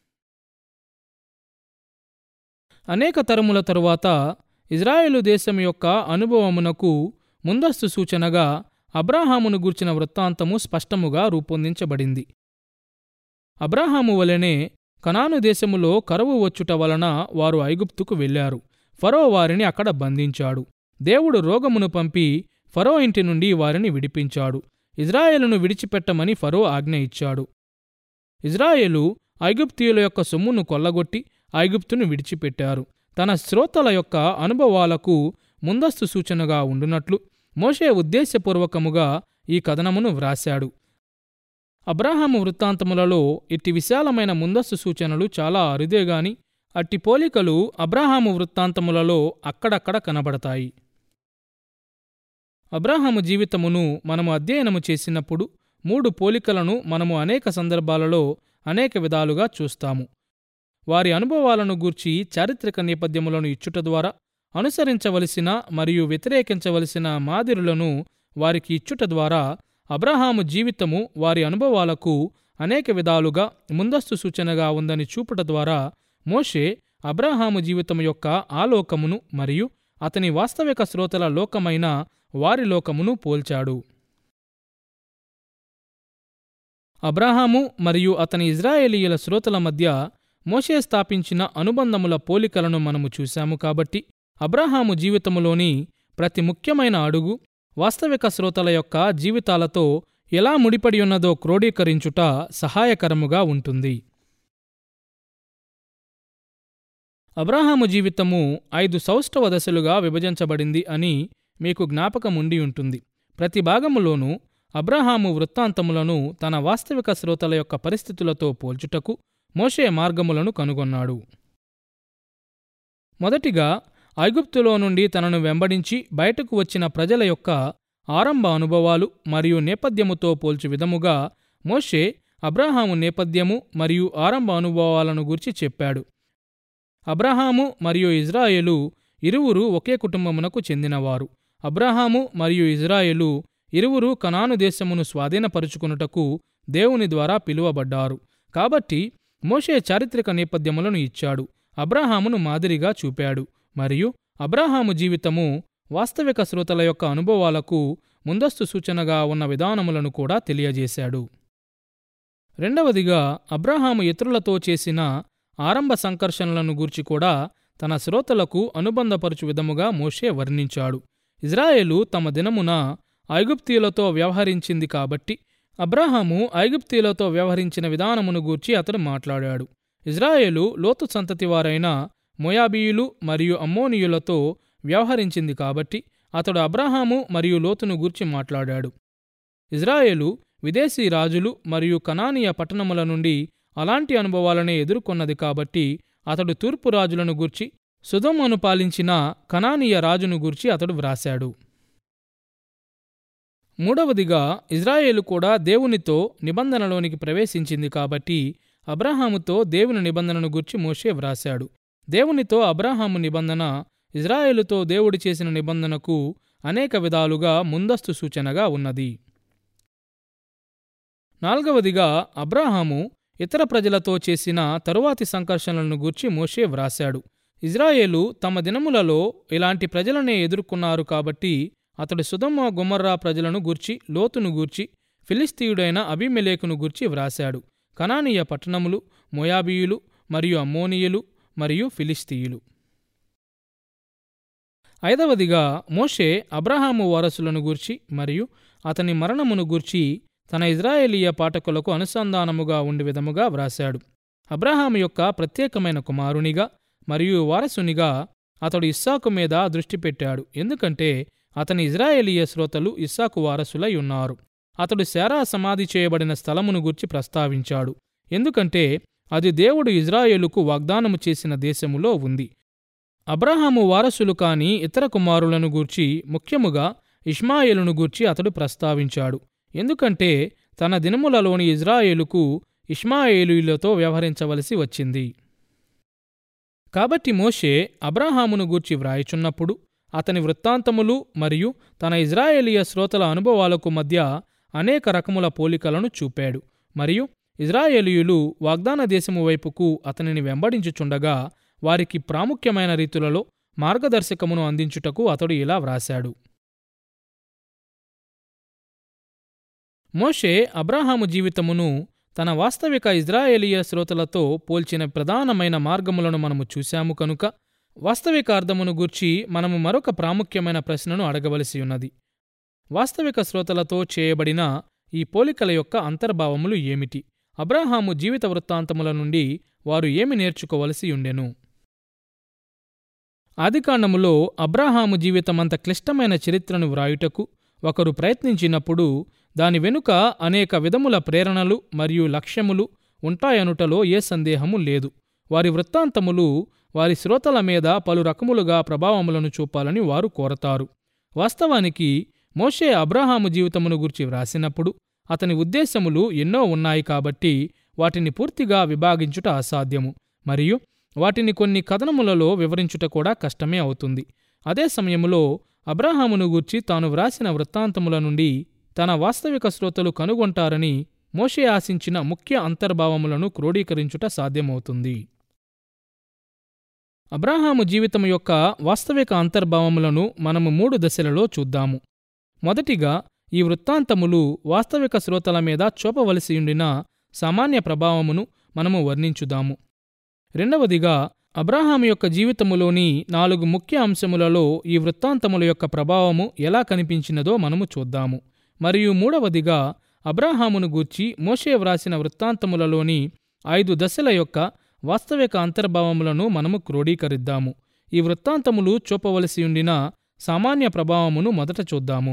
అనేక తరముల తరువాత ఇజ్రాయేలు దేశం యొక్క అనుభవమునకు ముందస్తు సూచనగా అబ్రాహామును గూర్చిన వృత్తాంతము స్పష్టముగా రూపొందించబడింది అబ్రాహాము వలెనే కనాను దేశములో కరువు వచ్చుట వలన వారు ఐగుప్తుకు వెళ్లారు ఫరో వారిని అక్కడ బంధించాడు దేవుడు రోగమును పంపి ఫరో ఇంటి నుండి వారిని విడిపించాడు ఇజ్రాయేలును విడిచిపెట్టమని ఫరో ఆజ్ఞ ఇచ్చాడు ఇజ్రాయేలు ఐగుప్తీయుల యొక్క సొమ్మును కొల్లగొట్టి ఐగుప్తును విడిచిపెట్టారు తన శ్రోతల యొక్క అనుభవాలకు ముందస్తు సూచనగా ఉండునట్లు మోషే ఉద్దేశపూర్వకముగా ఈ కథనమును వ్రాశాడు అబ్రాహాము వృత్తాంతములలో ఇట్టి విశాలమైన ముందస్తు సూచనలు చాలా అరుదేగాని అట్టి పోలికలు అబ్రాహాము వృత్తాంతములలో అక్కడక్కడ కనబడతాయి అబ్రాహాము జీవితమును మనము అధ్యయనము చేసినప్పుడు మూడు పోలికలను మనము అనేక సందర్భాలలో అనేక విధాలుగా చూస్తాము వారి అనుభవాలను గూర్చి చారిత్రక నేపథ్యములను ఇచ్చుట ద్వారా అనుసరించవలసిన మరియు వ్యతిరేకించవలసిన మాదిరులను వారికి ఇచ్చుట ద్వారా అబ్రహాము జీవితము వారి అనుభవాలకు అనేక విధాలుగా ముందస్తు సూచనగా ఉందని చూపుట ద్వారా మోషే అబ్రహాము జీవితము యొక్క ఆలోకమును మరియు అతని వాస్తవిక శ్రోతల లోకమైన వారి లోకమును పోల్చాడు అబ్రహాము మరియు అతని ఇజ్రాయేలీయుల శ్రోతల మధ్య మోషే స్థాపించిన అనుబంధముల పోలికలను మనము చూశాము కాబట్టి అబ్రహాము జీవితములోని ప్రతి ముఖ్యమైన అడుగు వాస్తవిక శ్రోతల యొక్క జీవితాలతో ఎలా ముడిపడి ఉన్నదో క్రోడీకరించుట సహాయకరముగా ఉంటుంది అబ్రహాము జీవితము ఐదు సౌష్ఠవ దశలుగా విభజించబడింది అని మీకు జ్ఞాపకం ఉండి ఉంటుంది ప్రతి భాగములోనూ అబ్రహాము వృత్తాంతములను తన వాస్తవిక శ్రోతల యొక్క పరిస్థితులతో పోల్చుటకు మోషే మార్గములను కనుగొన్నాడు మొదటిగా ఐగుప్తులో నుండి తనను వెంబడించి బయటకు వచ్చిన ప్రజల యొక్క ఆరంభ అనుభవాలు మరియు నేపథ్యముతో పోల్చు విధముగా మోషే అబ్రహాము నేపథ్యము మరియు ఆరంభ అనుభవాలను గురించి చెప్పాడు అబ్రహాము మరియు ఇజ్రాయేలు ఇరువురు ఒకే కుటుంబమునకు చెందినవారు అబ్రహాము మరియు ఇజ్రాయేలు ఇరువురు కనాను దేశమును స్వాధీనపరుచుకునుటకు దేవుని ద్వారా పిలువబడ్డారు కాబట్టి మోషే చారిత్రక నేపథ్యములను ఇచ్చాడు అబ్రహామును మాదిరిగా చూపాడు మరియు అబ్రహాము జీవితము వాస్తవిక శ్రోతల యొక్క అనుభవాలకు ముందస్తు సూచనగా ఉన్న విధానములను కూడా తెలియజేశాడు రెండవదిగా అబ్రహాము ఇతరులతో చేసిన ఆరంభ సంకర్షణలను గూర్చి కూడా తన శ్రోతలకు అనుబంధపరచు విధముగా మోషే వర్ణించాడు ఇజ్రాయేలు తమ దినమున ఐగుప్తీయులతో వ్యవహరించింది కాబట్టి అబ్రహాము ఐగుప్తీయులతో వ్యవహరించిన విధానమును గూర్చి అతడు మాట్లాడాడు ఇజ్రాయేలు లోతు సంతతి వారైన మొయాబీయులు మరియు అమ్మోనియులతో వ్యవహరించింది కాబట్టి అతడు అబ్రహాము మరియు లోతును గూర్చి మాట్లాడాడు ఇజ్రాయేలు విదేశీ రాజులు మరియు కనానీయ పట్టణముల నుండి అలాంటి అనుభవాలనే ఎదుర్కొన్నది కాబట్టి అతడు తూర్పు రాజులను గూర్చి సుధమ్మను పాలించిన కనానీయ రాజును గూర్చి అతడు వ్రాశాడు మూడవదిగా ఇజ్రాయేలు కూడా దేవునితో నిబంధనలోనికి ప్రవేశించింది కాబట్టి అబ్రహాముతో దేవుని నిబంధనను గూర్చి మోషే వ్రాశాడు దేవునితో అబ్రహాము నిబంధన ఇజ్రాయేలుతో దేవుడు చేసిన నిబంధనకు అనేక విధాలుగా ముందస్తు సూచనగా ఉన్నది నాల్గవదిగా అబ్రాహాము ఇతర ప్రజలతో చేసిన తరువాతి సంకర్షణలను గూర్చి మోషే వ్రాశాడు ఇజ్రాయేలు తమ దినములలో ఇలాంటి ప్రజలనే ఎదుర్కొన్నారు కాబట్టి అతడు సుధమ గుమర్రా ప్రజలను గూర్చి లోతును గూర్చి ఫిలిస్తీయుడైన అభిమెలేకును గూర్చి వ్రాశాడు కనానీయ పట్టణములు మొయాబీయులు మరియు అమ్మోనియులు మరియు ఫిలిస్తీయులు ఐదవదిగా మోషే అబ్రహాము వారసులను గూర్చి మరియు అతని మరణమును గూర్చి తన ఇజ్రాయేలీయ పాఠకులకు అనుసంధానముగా ఉండి విధముగా వ్రాశాడు అబ్రహాము యొక్క ప్రత్యేకమైన కుమారునిగా మరియు వారసునిగా అతడు ఇస్సాకు మీద దృష్టి పెట్టాడు ఎందుకంటే అతని ఇజ్రాయేలీయ శ్రోతలు ఇస్సాకు వారసులై ఉన్నారు అతడు శారా సమాధి చేయబడిన స్థలమును గుర్చి ప్రస్తావించాడు ఎందుకంటే అది దేవుడు ఇజ్రాయేలుకు వాగ్దానము చేసిన దేశములో ఉంది అబ్రహాము వారసులు కాని ఇతర కుమారులను గూర్చి ముఖ్యముగా ఇష్మాయేలును గూర్చి అతడు ప్రస్తావించాడు ఎందుకంటే తన దినములలోని ఇజ్రాయేలుకు ఇష్మాయేలులతో వ్యవహరించవలసి వచ్చింది కాబట్టి మోషే అబ్రహామును గూర్చి వ్రాయుచున్నప్పుడు అతని వృత్తాంతములు మరియు తన ఇజ్రాయేలీయ శ్రోతల అనుభవాలకు మధ్య అనేక రకముల పోలికలను చూపాడు మరియు ఇజ్రాయేలీయులు వాగ్దాన దేశము వైపుకు అతనిని వెంబడించుచుండగా వారికి ప్రాముఖ్యమైన రీతులలో మార్గదర్శకమును అందించుటకు అతడు ఇలా వ్రాశాడు మోషే అబ్రాహాము జీవితమును తన వాస్తవిక ఇజ్రాయేలీయ శ్రోతలతో పోల్చిన ప్రధానమైన మార్గములను మనము చూశాము కనుక వాస్తవిక అర్థమును గూర్చి మనము మరొక ప్రాముఖ్యమైన ప్రశ్నను అడగవలసి ఉన్నది వాస్తవిక శ్రోతలతో చేయబడిన ఈ పోలికల యొక్క అంతర్భావములు ఏమిటి అబ్రాహాము జీవిత వృత్తాంతముల నుండి వారు ఏమి నేర్చుకోవలసి ఉండెను ఆదికాండములో అబ్రాహాము జీవితమంత క్లిష్టమైన చరిత్రను వ్రాయుటకు ఒకరు ప్రయత్నించినప్పుడు దాని వెనుక అనేక విధముల ప్రేరణలు మరియు లక్ష్యములు ఉంటాయనుటలో ఏ సందేహము లేదు వారి వృత్తాంతములు వారి శ్రోతల మీద పలు రకములుగా ప్రభావములను చూపాలని వారు కోరతారు వాస్తవానికి మోషే అబ్రహాము జీవితమును గురించి వ్రాసినప్పుడు అతని ఉద్దేశములు ఎన్నో ఉన్నాయి కాబట్టి వాటిని పూర్తిగా విభాగించుట అసాధ్యము మరియు వాటిని కొన్ని కథనములలో వివరించుట కూడా కష్టమే అవుతుంది అదే సమయములో అబ్రహామును గూర్చి తాను వ్రాసిన వృత్తాంతముల నుండి తన వాస్తవిక శ్రోతలు కనుగొంటారని మోషే ఆశించిన ముఖ్య అంతర్భావములను క్రోడీకరించుట సాధ్యమవుతుంది అబ్రాహాము జీవితం యొక్క వాస్తవిక అంతర్భావములను మనము మూడు దశలలో చూద్దాము మొదటిగా ఈ వృత్తాంతములు వాస్తవిక శ్రోతల మీద చూపవలసియుండిన సామాన్య ప్రభావమును మనము వర్ణించుదాము రెండవదిగా అబ్రాహాము యొక్క జీవితములోని నాలుగు ముఖ్య అంశములలో ఈ వృత్తాంతముల యొక్క ప్రభావము ఎలా కనిపించినదో మనము చూద్దాము మరియు మూడవదిగా అబ్రాహామును గూర్చి మోషే వ్రాసిన వృత్తాంతములలోని ఐదు దశల యొక్క వాస్తవిక అంతర్భావములను మనము క్రోడీకరిద్దాము ఈ వృత్తాంతములు చూపవలసి ఉండిన సామాన్య ప్రభావమును మొదట చూద్దాము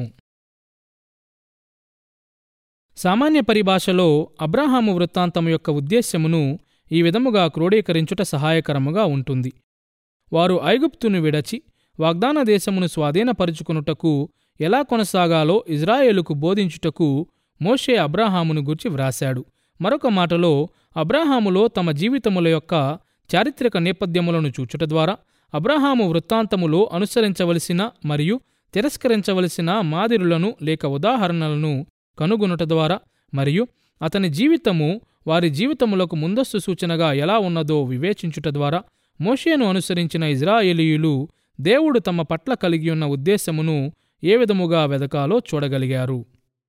సామాన్య పరిభాషలో అబ్రాహాము వృత్తాంతము యొక్క ఉద్దేశ్యమును ఈ విధముగా క్రోడీకరించుట సహాయకరముగా ఉంటుంది వారు ఐగుప్తును విడచి వాగ్దాన దేశమును స్వాధీనపరుచుకునుటకు ఎలా కొనసాగాలో ఇజ్రాయేలుకు బోధించుటకు మోషే అబ్రాహామును గురించి వ్రాశాడు మరొక మాటలో అబ్రాహాములో తమ జీవితముల యొక్క చారిత్రక నేపథ్యములను చూచుట ద్వారా అబ్రాహాము వృత్తాంతములో అనుసరించవలసిన మరియు తిరస్కరించవలసిన మాదిరులను లేక ఉదాహరణలను కనుగొనుట ద్వారా మరియు అతని జీవితము వారి జీవితములకు ముందస్తు సూచనగా ఎలా ఉన్నదో వివేచించుట ద్వారా మోషేను అనుసరించిన ఇజ్రాయేలీయులు దేవుడు తమ పట్ల కలిగి ఉన్న ఉద్దేశమును ఏ విధముగా వెదకాలో చూడగలిగారు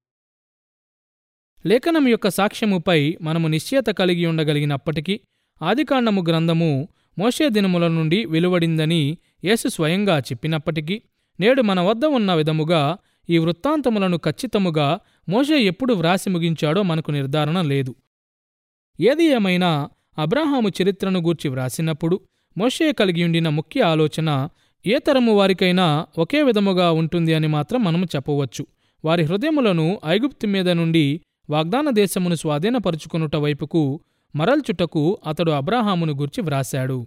లేఖనం యొక్క సాక్ష్యముపై మనము నిశ్చయత కలిగి ఉండగలిగినప్పటికీ ఆదికాండము గ్రంథము మోషే దినముల నుండి వెలువడిందని యేసు స్వయంగా చెప్పినప్పటికీ నేడు మన వద్ద ఉన్న విధముగా ఈ వృత్తాంతములను ఖచ్చితముగా మోషే ఎప్పుడు వ్రాసి ముగించాడో మనకు నిర్ధారణ లేదు ఏది ఏమైనా అబ్రాహాము చరిత్రను గూర్చి వ్రాసినప్పుడు మోషే కలిగియుండిన ముఖ్య ఆలోచన ఏ తరము వారికైనా ఒకే విధముగా ఉంటుంది అని మాత్రం మనము చెప్పవచ్చు వారి హృదయములను ఐగుప్తు మీద నుండి వాగ్దాన దేశమును స్వాధీనపరుచుకునుట వైపుకు మరల్చుటకు అతడు అబ్రాహామును గూర్చి వ్రాశాడు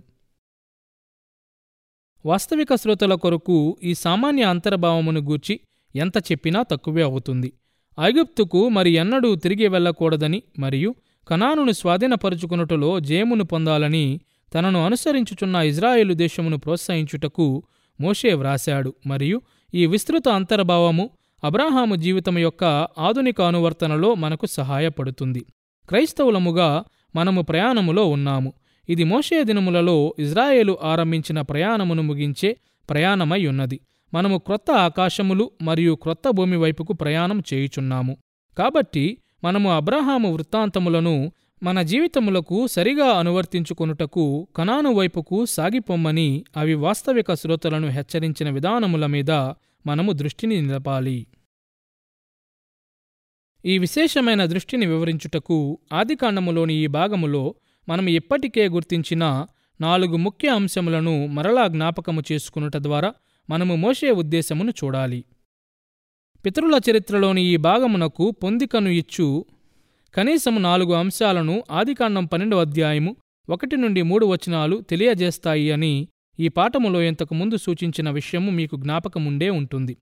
వాస్తవిక శ్రోతల కొరకు ఈ సామాన్య అంతర్భావమును గూర్చి ఎంత చెప్పినా తక్కువే అవుతుంది ఐగుప్తుకు మరి ఎన్నడూ తిరిగి వెళ్ళకూడదని మరియు కనానును స్వాధీనపరుచుకునుటలో జయమును పొందాలని తనను అనుసరించుచున్న ఇజ్రాయేలు దేశమును ప్రోత్సహించుటకు మోషే వ్రాశాడు మరియు ఈ విస్తృత అంతర్భావము అబ్రాహాము జీవితం యొక్క ఆధునిక అనువర్తనలో మనకు సహాయపడుతుంది క్రైస్తవులముగా మనము ప్రయాణములో ఉన్నాము ఇది మోషే దినములలో ఇజ్రాయేలు ఆరంభించిన ప్రయాణమును ముగించే ప్రయాణమై ఉన్నది మనము క్రొత్త ఆకాశములు మరియు క్రొత్త భూమి వైపుకు ప్రయాణం చేయుచున్నాము కాబట్టి మనము అబ్రహాము వృత్తాంతములను మన జీవితములకు సరిగా అనువర్తించుకొనుటకు కనాను వైపుకు సాగిపొమ్మని అవి వాస్తవిక శ్రోతలను హెచ్చరించిన విధానముల మీద మనము దృష్టిని నిలపాలి ఈ విశేషమైన దృష్టిని వివరించుటకు ఆదికాండములోని ఈ భాగములో మనం ఇప్పటికే గుర్తించిన నాలుగు ముఖ్య అంశములను మరలా జ్ఞాపకము చేసుకునుట ద్వారా మనము మోషే ఉద్దేశమును చూడాలి పితరుల చరిత్రలోని ఈ భాగమునకు పొందికను ఇచ్చు కనీసము నాలుగు అంశాలను ఆదికాండం పన్నెండవ అధ్యాయము ఒకటి నుండి మూడు వచనాలు తెలియజేస్తాయి అని ఈ పాఠములో ఇంతకు ముందు సూచించిన విషయము మీకు జ్ఞాపకముండే ఉంటుంది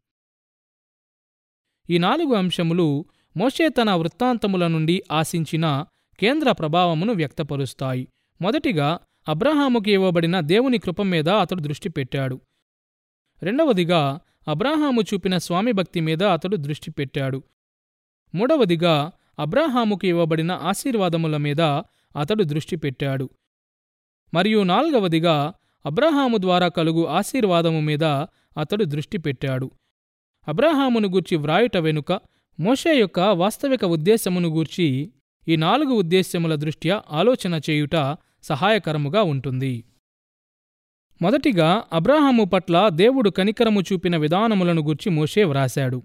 ఈ నాలుగు అంశములు మోషే తన వృత్తాంతముల నుండి ఆశించిన కేంద్ర ప్రభావమును వ్యక్తపరుస్తాయి మొదటిగా అబ్రహాముకి ఇవ్వబడిన దేవుని కృప మీద అతడు దృష్టి పెట్టాడు రెండవదిగా అబ్రాహాము చూపిన స్వామి భక్తి మీద అతడు దృష్టి పెట్టాడు మూడవదిగా అబ్రాహాముకి ఇవ్వబడిన ఆశీర్వాదముల మీద అతడు దృష్టి పెట్టాడు మరియు నాలుగవదిగా అబ్రహాము ద్వారా కలుగు ఆశీర్వాదము మీద అతడు దృష్టి పెట్టాడు అబ్రహామును గూర్చి వ్రాయుట వెనుక మోషే యొక్క వాస్తవిక ఉద్దేశమును గూర్చి ఈ నాలుగు ఉద్దేశ్యముల దృష్ట్యా ఆలోచన చేయుట సహాయకరముగా ఉంటుంది మొదటిగా అబ్రాహాము పట్ల దేవుడు కనికరము చూపిన విధానములను గూర్చి మోషే వ్రాశాడు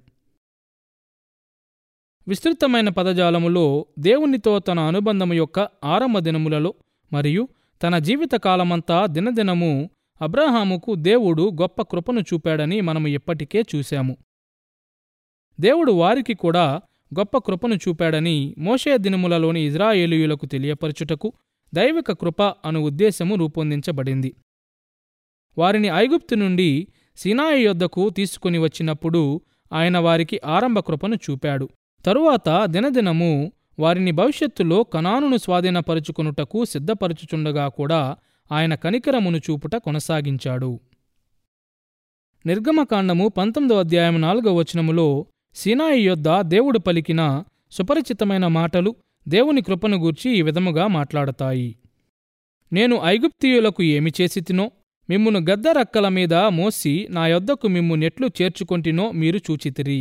విస్తృతమైన పదజాలములో దేవునితో తన అనుబంధము యొక్క ఆరంభ దినములలో మరియు తన జీవితకాలమంతా దినదినము అబ్రాహాముకు దేవుడు గొప్ప కృపను చూపాడని మనము ఎప్పటికే చూశాము దేవుడు వారికి కూడా గొప్ప కృపను చూపాడని మోషే దినములలోని ఇజ్రాయేలీయులకు తెలియపరచుటకు దైవిక కృప అను ఉద్దేశము రూపొందించబడింది వారిని ఐగుప్తు నుండి సినాయి యొద్దకు తీసుకుని వచ్చినప్పుడు ఆయన వారికి ఆరంభ కృపను చూపాడు తరువాత దినదినము వారిని భవిష్యత్తులో కనానును స్వాధీనపరుచుకొనుటకు సిద్ధపరచుచుండగా కూడా ఆయన కనికరమును చూపుట కొనసాగించాడు నిర్గమకాండము పంతొమ్మిదో అధ్యాయం నాలుగో వచనములో సీనాయి యొద్ద దేవుడు పలికిన సుపరిచితమైన మాటలు దేవుని కృపను గూర్చి ఈ విధముగా మాట్లాడతాయి నేను ఐగుప్తీయులకు ఏమి చేసి తినో మిమ్మును గద్దరక్కల మీద మోసి నా యొద్దకు మిమ్ము నెట్లు చేర్చుకొంటినో మీరు చూచితిరి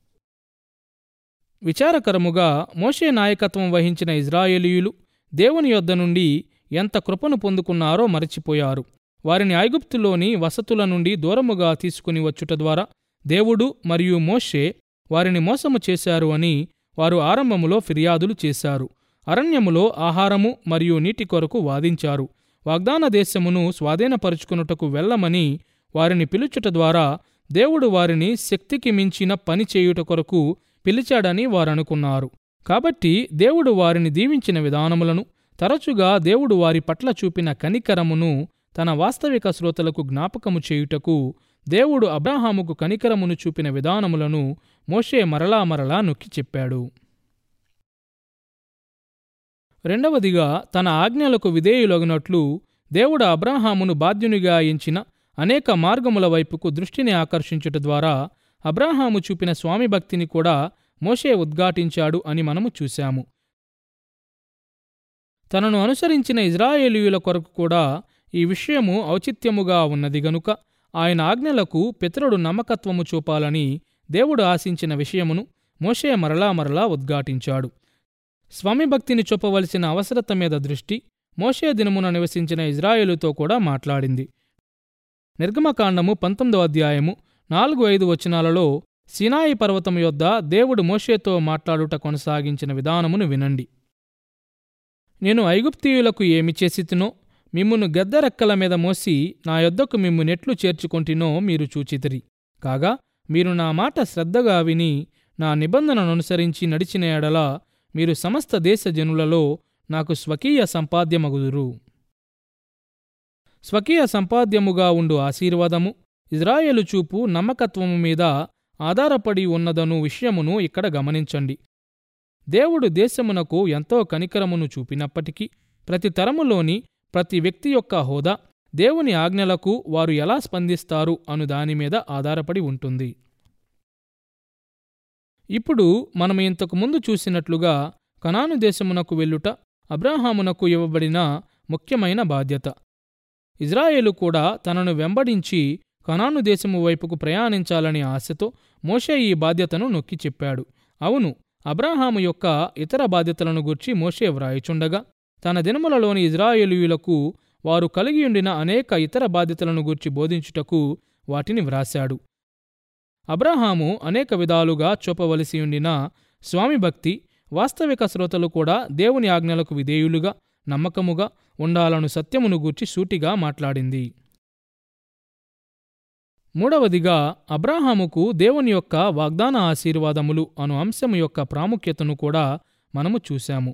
విచారకరముగా మోషే నాయకత్వం వహించిన ఇజ్రాయేలీయులు దేవుని యొద్ద నుండి ఎంత కృపను పొందుకున్నారో మరచిపోయారు వారిని ఐగుప్తులోని వసతుల నుండి దూరముగా తీసుకుని వచ్చుట ద్వారా దేవుడు మరియు మోషే వారిని మోసము చేశారు అని వారు ఆరంభములో ఫిర్యాదులు చేశారు అరణ్యములో ఆహారము మరియు నీటి కొరకు వాదించారు వాగ్దాన దేశమును స్వాధీనపరుచుకునుటకు వెళ్ళమని వారిని పిలుచుట ద్వారా దేవుడు వారిని శక్తికి మించిన పని చేయుట కొరకు పిలిచాడని వారనుకున్నారు కాబట్టి దేవుడు వారిని దీవించిన విధానములను తరచుగా దేవుడు వారి పట్ల చూపిన కనికరమును తన వాస్తవిక శ్రోతలకు జ్ఞాపకము చేయుటకు దేవుడు అబ్రాహాముకు కనికరమును చూపిన విధానములను మోషే మరలా మరలా నొక్కి చెప్పాడు రెండవదిగా తన ఆజ్ఞలకు విధేయులగినట్లు దేవుడు అబ్రాహామును బాధ్యునిగా ఎంచిన అనేక మార్గముల వైపుకు దృష్టిని ఆకర్షించుట ద్వారా అబ్రాహాము చూపిన స్వామి భక్తిని కూడా మోషే ఉద్ఘాటించాడు అని మనము చూశాము తనను అనుసరించిన ఇజ్రాయేలీయుల కొరకు కూడా ఈ విషయము ఔచిత్యముగా ఉన్నది గనుక ఆయన ఆజ్ఞలకు పితరుడు నమ్మకత్వము చూపాలని దేవుడు ఆశించిన విషయమును మోషే మరలా మరలా ఉద్ఘాటించాడు స్వామి భక్తిని చూపవలసిన అవసరత మీద దృష్టి మోషే దినమున నివసించిన ఇజ్రాయేలుతో కూడా మాట్లాడింది నిర్గమకాండము పంతొమ్మిదో అధ్యాయము నాలుగు ఐదు వచనాలలో సినాయి పర్వతం యొద్ద దేవుడు మోషేతో మాట్లాడుట కొనసాగించిన విధానమును వినండి నేను ఐగుప్తీయులకు ఏమి చేసితినో మిమ్మును గద్దరెక్కల మీద మోసి నా యొద్దకు మిమ్ము నెట్లు చేర్చుకొంటినో మీరు చూచితిరి కాగా మీరు నా మాట శ్రద్ధగా విని నా నిబంధనను అనుసరించి నడిచిన ఎడల మీరు సమస్త దేశ జనులలో నాకు స్వకీయ సంపాద్యమగుదురు స్వకీయ సంపాద్యముగా ఉండు ఆశీర్వాదము ఇజ్రాయేలు చూపు నమ్మకత్వము మీద ఆధారపడి ఉన్నదను విషయమును ఇక్కడ గమనించండి దేవుడు దేశమునకు ఎంతో కనికరమును చూపినప్పటికీ ప్రతి తరములోని ప్రతి వ్యక్తి యొక్క హోదా దేవుని ఆజ్ఞలకు వారు ఎలా స్పందిస్తారు అను దాని మీద ఆధారపడి ఉంటుంది ఇప్పుడు మనం ఇంతకు ముందు చూసినట్లుగా కనాను దేశమునకు వెళ్ళుట అబ్రాహామునకు ఇవ్వబడిన ముఖ్యమైన బాధ్యత ఇజ్రాయేలు కూడా తనను వెంబడించి కనాను దేశము వైపుకు ప్రయాణించాలని ఆశతో మోషే ఈ బాధ్యతను నొక్కి చెప్పాడు అవును అబ్రాహాము యొక్క ఇతర బాధ్యతలను గూర్చి మోషే వ్రాయిచుండగా తన దినములలోని ఇజ్రాయేలీయులకు వారు కలిగియుండిన అనేక ఇతర బాధ్యతలను గూర్చి బోధించుటకు వాటిని వ్రాశాడు అబ్రహాము అనేక విధాలుగా చూపవలసియుండిన స్వామి భక్తి వాస్తవిక శ్రోతలు కూడా దేవుని ఆజ్ఞలకు విధేయులుగా నమ్మకముగా ఉండాలను సత్యమును గూర్చి సూటిగా మాట్లాడింది మూడవదిగా అబ్రాహాముకు దేవుని యొక్క వాగ్దాన ఆశీర్వాదములు అను అంశము యొక్క ప్రాముఖ్యతను కూడా మనము చూశాము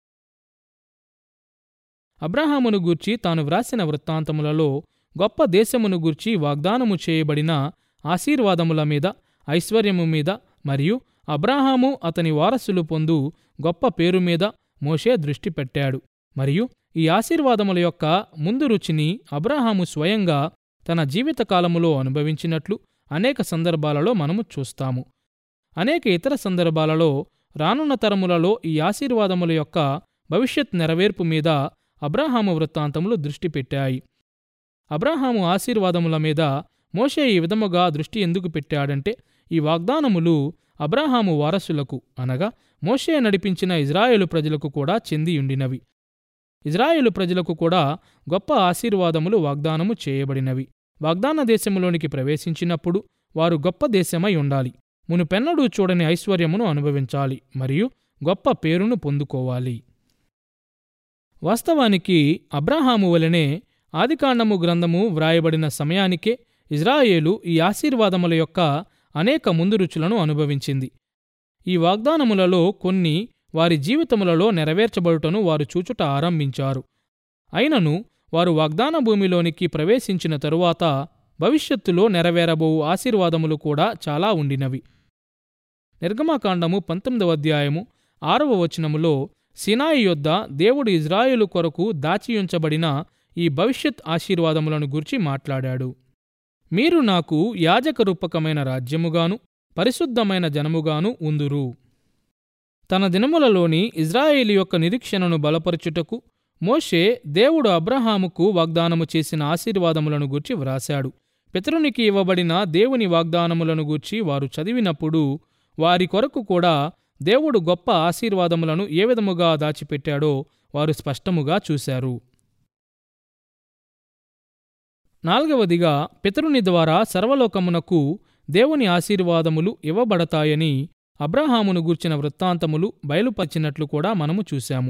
అబ్రహామును గూర్చి తాను వ్రాసిన వృత్తాంతములలో గొప్ప దేశమును గూర్చి వాగ్దానము చేయబడిన ఆశీర్వాదముల మీద ఐశ్వర్యము మీద మరియు అబ్రాహాము అతని వారసులు పొందు గొప్ప పేరు మీద మోషే దృష్టి పెట్టాడు మరియు ఈ ఆశీర్వాదముల యొక్క ముందు రుచిని అబ్రాహాము స్వయంగా తన జీవితకాలములో అనుభవించినట్లు అనేక సందర్భాలలో మనము చూస్తాము అనేక ఇతర సందర్భాలలో రానున్న తరములలో ఈ ఆశీర్వాదముల యొక్క భవిష్యత్ నెరవేర్పు మీద అబ్రాహాము వృత్తాంతములు దృష్టి పెట్టాయి అబ్రాహాము ఆశీర్వాదముల మీద మోషే ఈ విధముగా దృష్టి ఎందుకు పెట్టాడంటే ఈ వాగ్దానములు అబ్రాహాము వారసులకు అనగా మోషే నడిపించిన ఇజ్రాయేలు ప్రజలకు కూడా చెందియుండినవి ఇజ్రాయేలు ప్రజలకు కూడా గొప్ప ఆశీర్వాదములు వాగ్దానము చేయబడినవి వాగ్దాన దేశములోనికి ప్రవేశించినప్పుడు వారు గొప్ప దేశమై ఉండాలి మునుపెన్నడూ చూడని ఐశ్వర్యమును అనుభవించాలి మరియు గొప్ప పేరును పొందుకోవాలి వాస్తవానికి అబ్రాహాము వలనే ఆదికాండము గ్రంథము వ్రాయబడిన సమయానికే ఇజ్రాయేలు ఈ ఆశీర్వాదముల యొక్క అనేక ముందు రుచులను అనుభవించింది ఈ వాగ్దానములలో కొన్ని వారి జీవితములలో నెరవేర్చబడుటను వారు చూచుట ఆరంభించారు అయినను వారు వాగ్దాన భూమిలోనికి ప్రవేశించిన తరువాత భవిష్యత్తులో నెరవేరబోవు ఆశీర్వాదములు కూడా చాలా ఉండినవి నిర్గమాకాండము పంతొమ్మిదవ అధ్యాయము ఆరవ వచనములో సినాయి యొద్ద దేవుడు ఇజ్రాయేలు కొరకు దాచియుంచబడిన ఈ భవిష్యత్ ఆశీర్వాదములను గురించి మాట్లాడాడు మీరు నాకు యాజక రూపకమైన రాజ్యముగాను పరిశుద్ధమైన జనముగాను ఉందురు తన దినములలోని ఇజ్రాయేలు యొక్క నిరీక్షణను బలపరచుటకు మోషే దేవుడు అబ్రహాముకు వాగ్దానము చేసిన ఆశీర్వాదములను గూర్చి వ్రాశాడు పితరునికి ఇవ్వబడిన దేవుని వాగ్దానములను గూర్చి వారు చదివినప్పుడు వారి కొరకు కూడా దేవుడు గొప్ప ఆశీర్వాదములను ఏ విధముగా దాచిపెట్టాడో వారు స్పష్టముగా చూశారు నాల్గవదిగా పితరుని ద్వారా సర్వలోకమునకు దేవుని ఆశీర్వాదములు ఇవ్వబడతాయని అబ్రహామును గూర్చిన వృత్తాంతములు బయలుపరిచినట్లు కూడా మనము చూశాము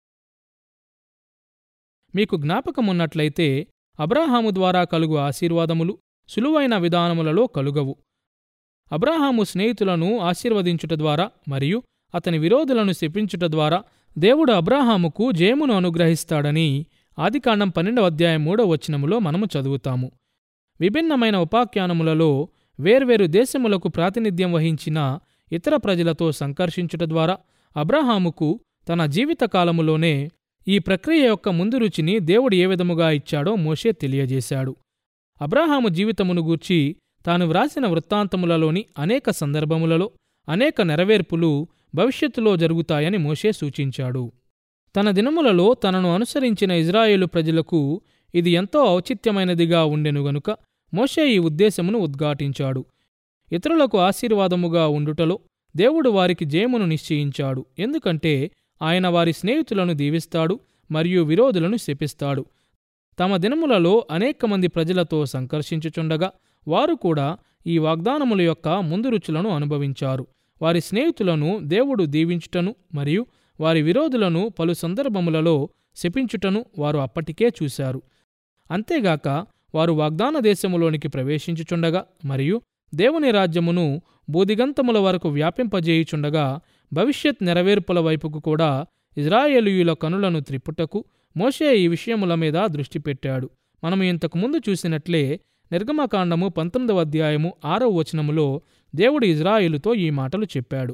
మీకు జ్ఞాపకమున్నట్లయితే అబ్రాహాము ద్వారా కలుగు ఆశీర్వాదములు సులువైన విధానములలో కలుగవు అబ్రాహాము స్నేహితులను ఆశీర్వదించుట ద్వారా మరియు అతని విరోధులను శపించుట ద్వారా దేవుడు అబ్రాహాముకు జయమును అనుగ్రహిస్తాడని ఆదికాండం పన్నెండవ అధ్యాయం మూడవ వచనములో మనము చదువుతాము విభిన్నమైన ఉపాఖ్యానములలో వేర్వేరు దేశములకు ప్రాతినిధ్యం వహించిన ఇతర ప్రజలతో సంకర్షించుట ద్వారా అబ్రహాముకు తన జీవితకాలములోనే ఈ ప్రక్రియ యొక్క ముందు రుచిని దేవుడు ఏ విధముగా ఇచ్చాడో మోషే తెలియజేశాడు అబ్రహాము జీవితమును గూర్చి తాను వ్రాసిన వృత్తాంతములలోని అనేక సందర్భములలో అనేక నెరవేర్పులు భవిష్యత్తులో జరుగుతాయని మోషే సూచించాడు తన దినములలో తనను అనుసరించిన ఇజ్రాయేలు ప్రజలకు ఇది ఎంతో ఔచిత్యమైనదిగా ఉండెను గనుక మోషే ఈ ఉద్దేశమును ఉద్ఘాటించాడు ఇతరులకు ఆశీర్వాదముగా ఉండుటలో దేవుడు వారికి జయమును నిశ్చయించాడు ఎందుకంటే ఆయన వారి స్నేహితులను దీవిస్తాడు మరియు విరోధులను శపిస్తాడు తమ దినములలో అనేక మంది ప్రజలతో సంకర్షించుచుండగా వారు కూడా ఈ వాగ్దానముల యొక్క ముందు రుచులను అనుభవించారు వారి స్నేహితులను దేవుడు దీవించుటను మరియు వారి విరోధులను పలు సందర్భములలో శపించుటను వారు అప్పటికే చూశారు అంతేగాక వారు వాగ్దాన దేశములోనికి ప్రవేశించుచుండగా మరియు దేవుని రాజ్యమును బోధిగంతముల వరకు వ్యాపింపజేయుచుండగా భవిష్యత్ నెరవేర్పుల వైపుకు కూడా ఇజ్రాయేలీయుల కనులను త్రిప్పుటకు మోషే ఈ విషయముల మీద దృష్టి పెట్టాడు మనము ఇంతకు ముందు చూసినట్లే నిర్గమకాండము పంతొమ్మిదవ అధ్యాయము ఆరవ వచనములో దేవుడు ఇజ్రాయేలుతో ఈ మాటలు చెప్పాడు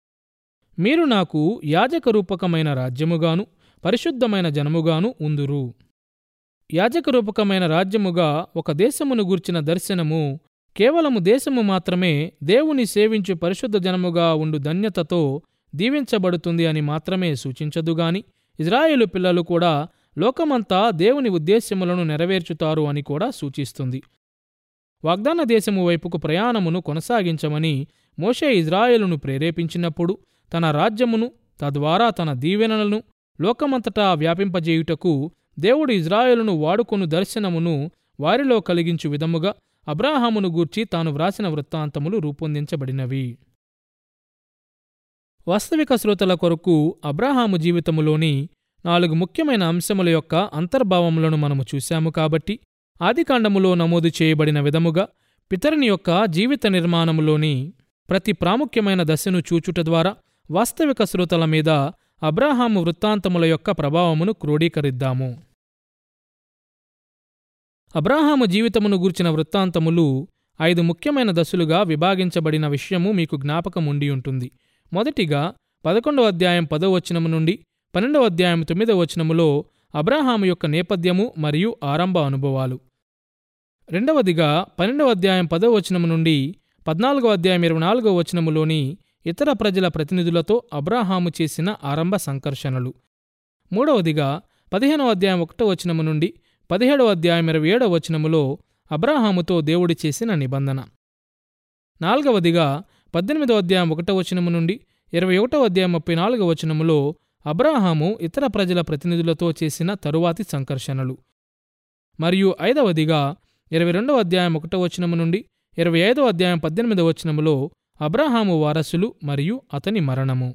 మీరు నాకు యాజక రూపకమైన రాజ్యముగాను పరిశుద్ధమైన జనముగాను ఉందురు యాజక రూపకమైన రాజ్యముగా ఒక దేశమును గూర్చిన దర్శనము కేవలము దేశము మాత్రమే దేవుని సేవించు పరిశుద్ధ జనముగా ఉండు ధన్యతతో దీవించబడుతుంది అని మాత్రమే సూచించదుగాని ఇజ్రాయేలు పిల్లలు కూడా లోకమంతా దేవుని ఉద్దేశ్యములను నెరవేర్చుతారు అని కూడా సూచిస్తుంది వాగ్దాన దేశము వైపుకు ప్రయాణమును కొనసాగించమని మోషే ఇజ్రాయేలును ప్రేరేపించినప్పుడు తన రాజ్యమును తద్వారా తన దీవెనలను లోకమంతటా వ్యాపింపజేయుటకు దేవుడు ఇజ్రాయేలును వాడుకొను దర్శనమును వారిలో కలిగించు విధముగా అబ్రాహామును గూర్చి తాను వ్రాసిన వృత్తాంతములు రూపొందించబడినవి వాస్తవిక శ్రోతల కొరకు అబ్రాహాము జీవితములోని నాలుగు ముఖ్యమైన అంశముల యొక్క అంతర్భావములను మనము చూశాము కాబట్టి ఆదికాండములో నమోదు చేయబడిన విధముగా పితరుని యొక్క జీవిత నిర్మాణములోని ప్రతి ప్రాముఖ్యమైన దశను చూచుట ద్వారా వాస్తవిక శ్రోతల మీద అబ్రాహాము వృత్తాంతముల యొక్క ప్రభావమును క్రోడీకరిద్దాము అబ్రాహాము జీవితమును గూర్చిన వృత్తాంతములు ఐదు ముఖ్యమైన దశలుగా విభాగించబడిన విషయము మీకు జ్ఞాపకం ఉండి ఉంటుంది మొదటిగా పదకొండవ అధ్యాయం పదవ వచనము నుండి పన్నెండవ అధ్యాయం తొమ్మిదవ వచనములో అబ్రాహాము యొక్క నేపథ్యము మరియు ఆరంభ అనుభవాలు రెండవదిగా పన్నెండవ అధ్యాయం పదవ వచనము నుండి పద్నాలుగవ అధ్యాయం ఇరవై నాలుగవ వచనములోని ఇతర ప్రజల ప్రతినిధులతో అబ్రాహాము చేసిన ఆరంభ సంకర్షణలు మూడవదిగా పదిహేనవ అధ్యాయం ఒకటో వచనము నుండి పదిహేడవ అధ్యాయం ఇరవై ఏడవ వచనములో అబ్రాహాముతో దేవుడి చేసిన నిబంధన నాలుగవదిగా పద్దెనిమిదవ అధ్యాయం ఒకటో వచనము నుండి ఇరవై ఒకటవ అధ్యాయం ముప్పై నాలుగవ వచనములో అబ్రాహాము ఇతర ప్రజల ప్రతినిధులతో చేసిన తరువాతి సంకర్షణలు మరియు ఐదవదిగా ఇరవై రెండవ అధ్యాయం ఒకటో వచనము నుండి ఇరవై ఐదవ అధ్యాయం పద్దెనిమిదవ వచనములో అబ్రాహాము వారసులు మరియు అతని మరణము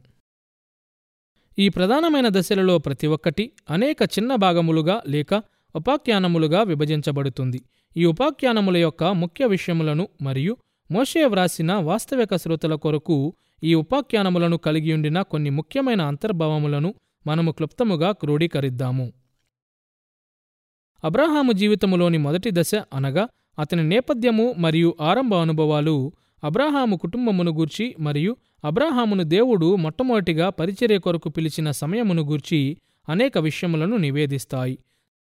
ఈ ప్రధానమైన దశలలో ప్రతి ఒక్కటి అనేక చిన్న భాగములుగా లేక ఉపాఖ్యానములుగా విభజించబడుతుంది ఈ ఉపాఖ్యానముల యొక్క ముఖ్య విషయములను మరియు మోషే వ్రాసిన వాస్తవిక శ్రోతల కొరకు ఈ ఉపాఖ్యానములను కలిగి ఉండిన కొన్ని ముఖ్యమైన అంతర్భావములను మనము క్లుప్తముగా క్రోడీకరిద్దాము అబ్రాహాము జీవితములోని మొదటి దశ అనగా అతని నేపథ్యము మరియు ఆరంభ అనుభవాలు అబ్రాహాము కుటుంబమును గూర్చి మరియు అబ్రాహామును దేవుడు మొట్టమొదటిగా పరిచర్య కొరకు పిలిచిన సమయమును గూర్చి అనేక విషయములను నివేదిస్తాయి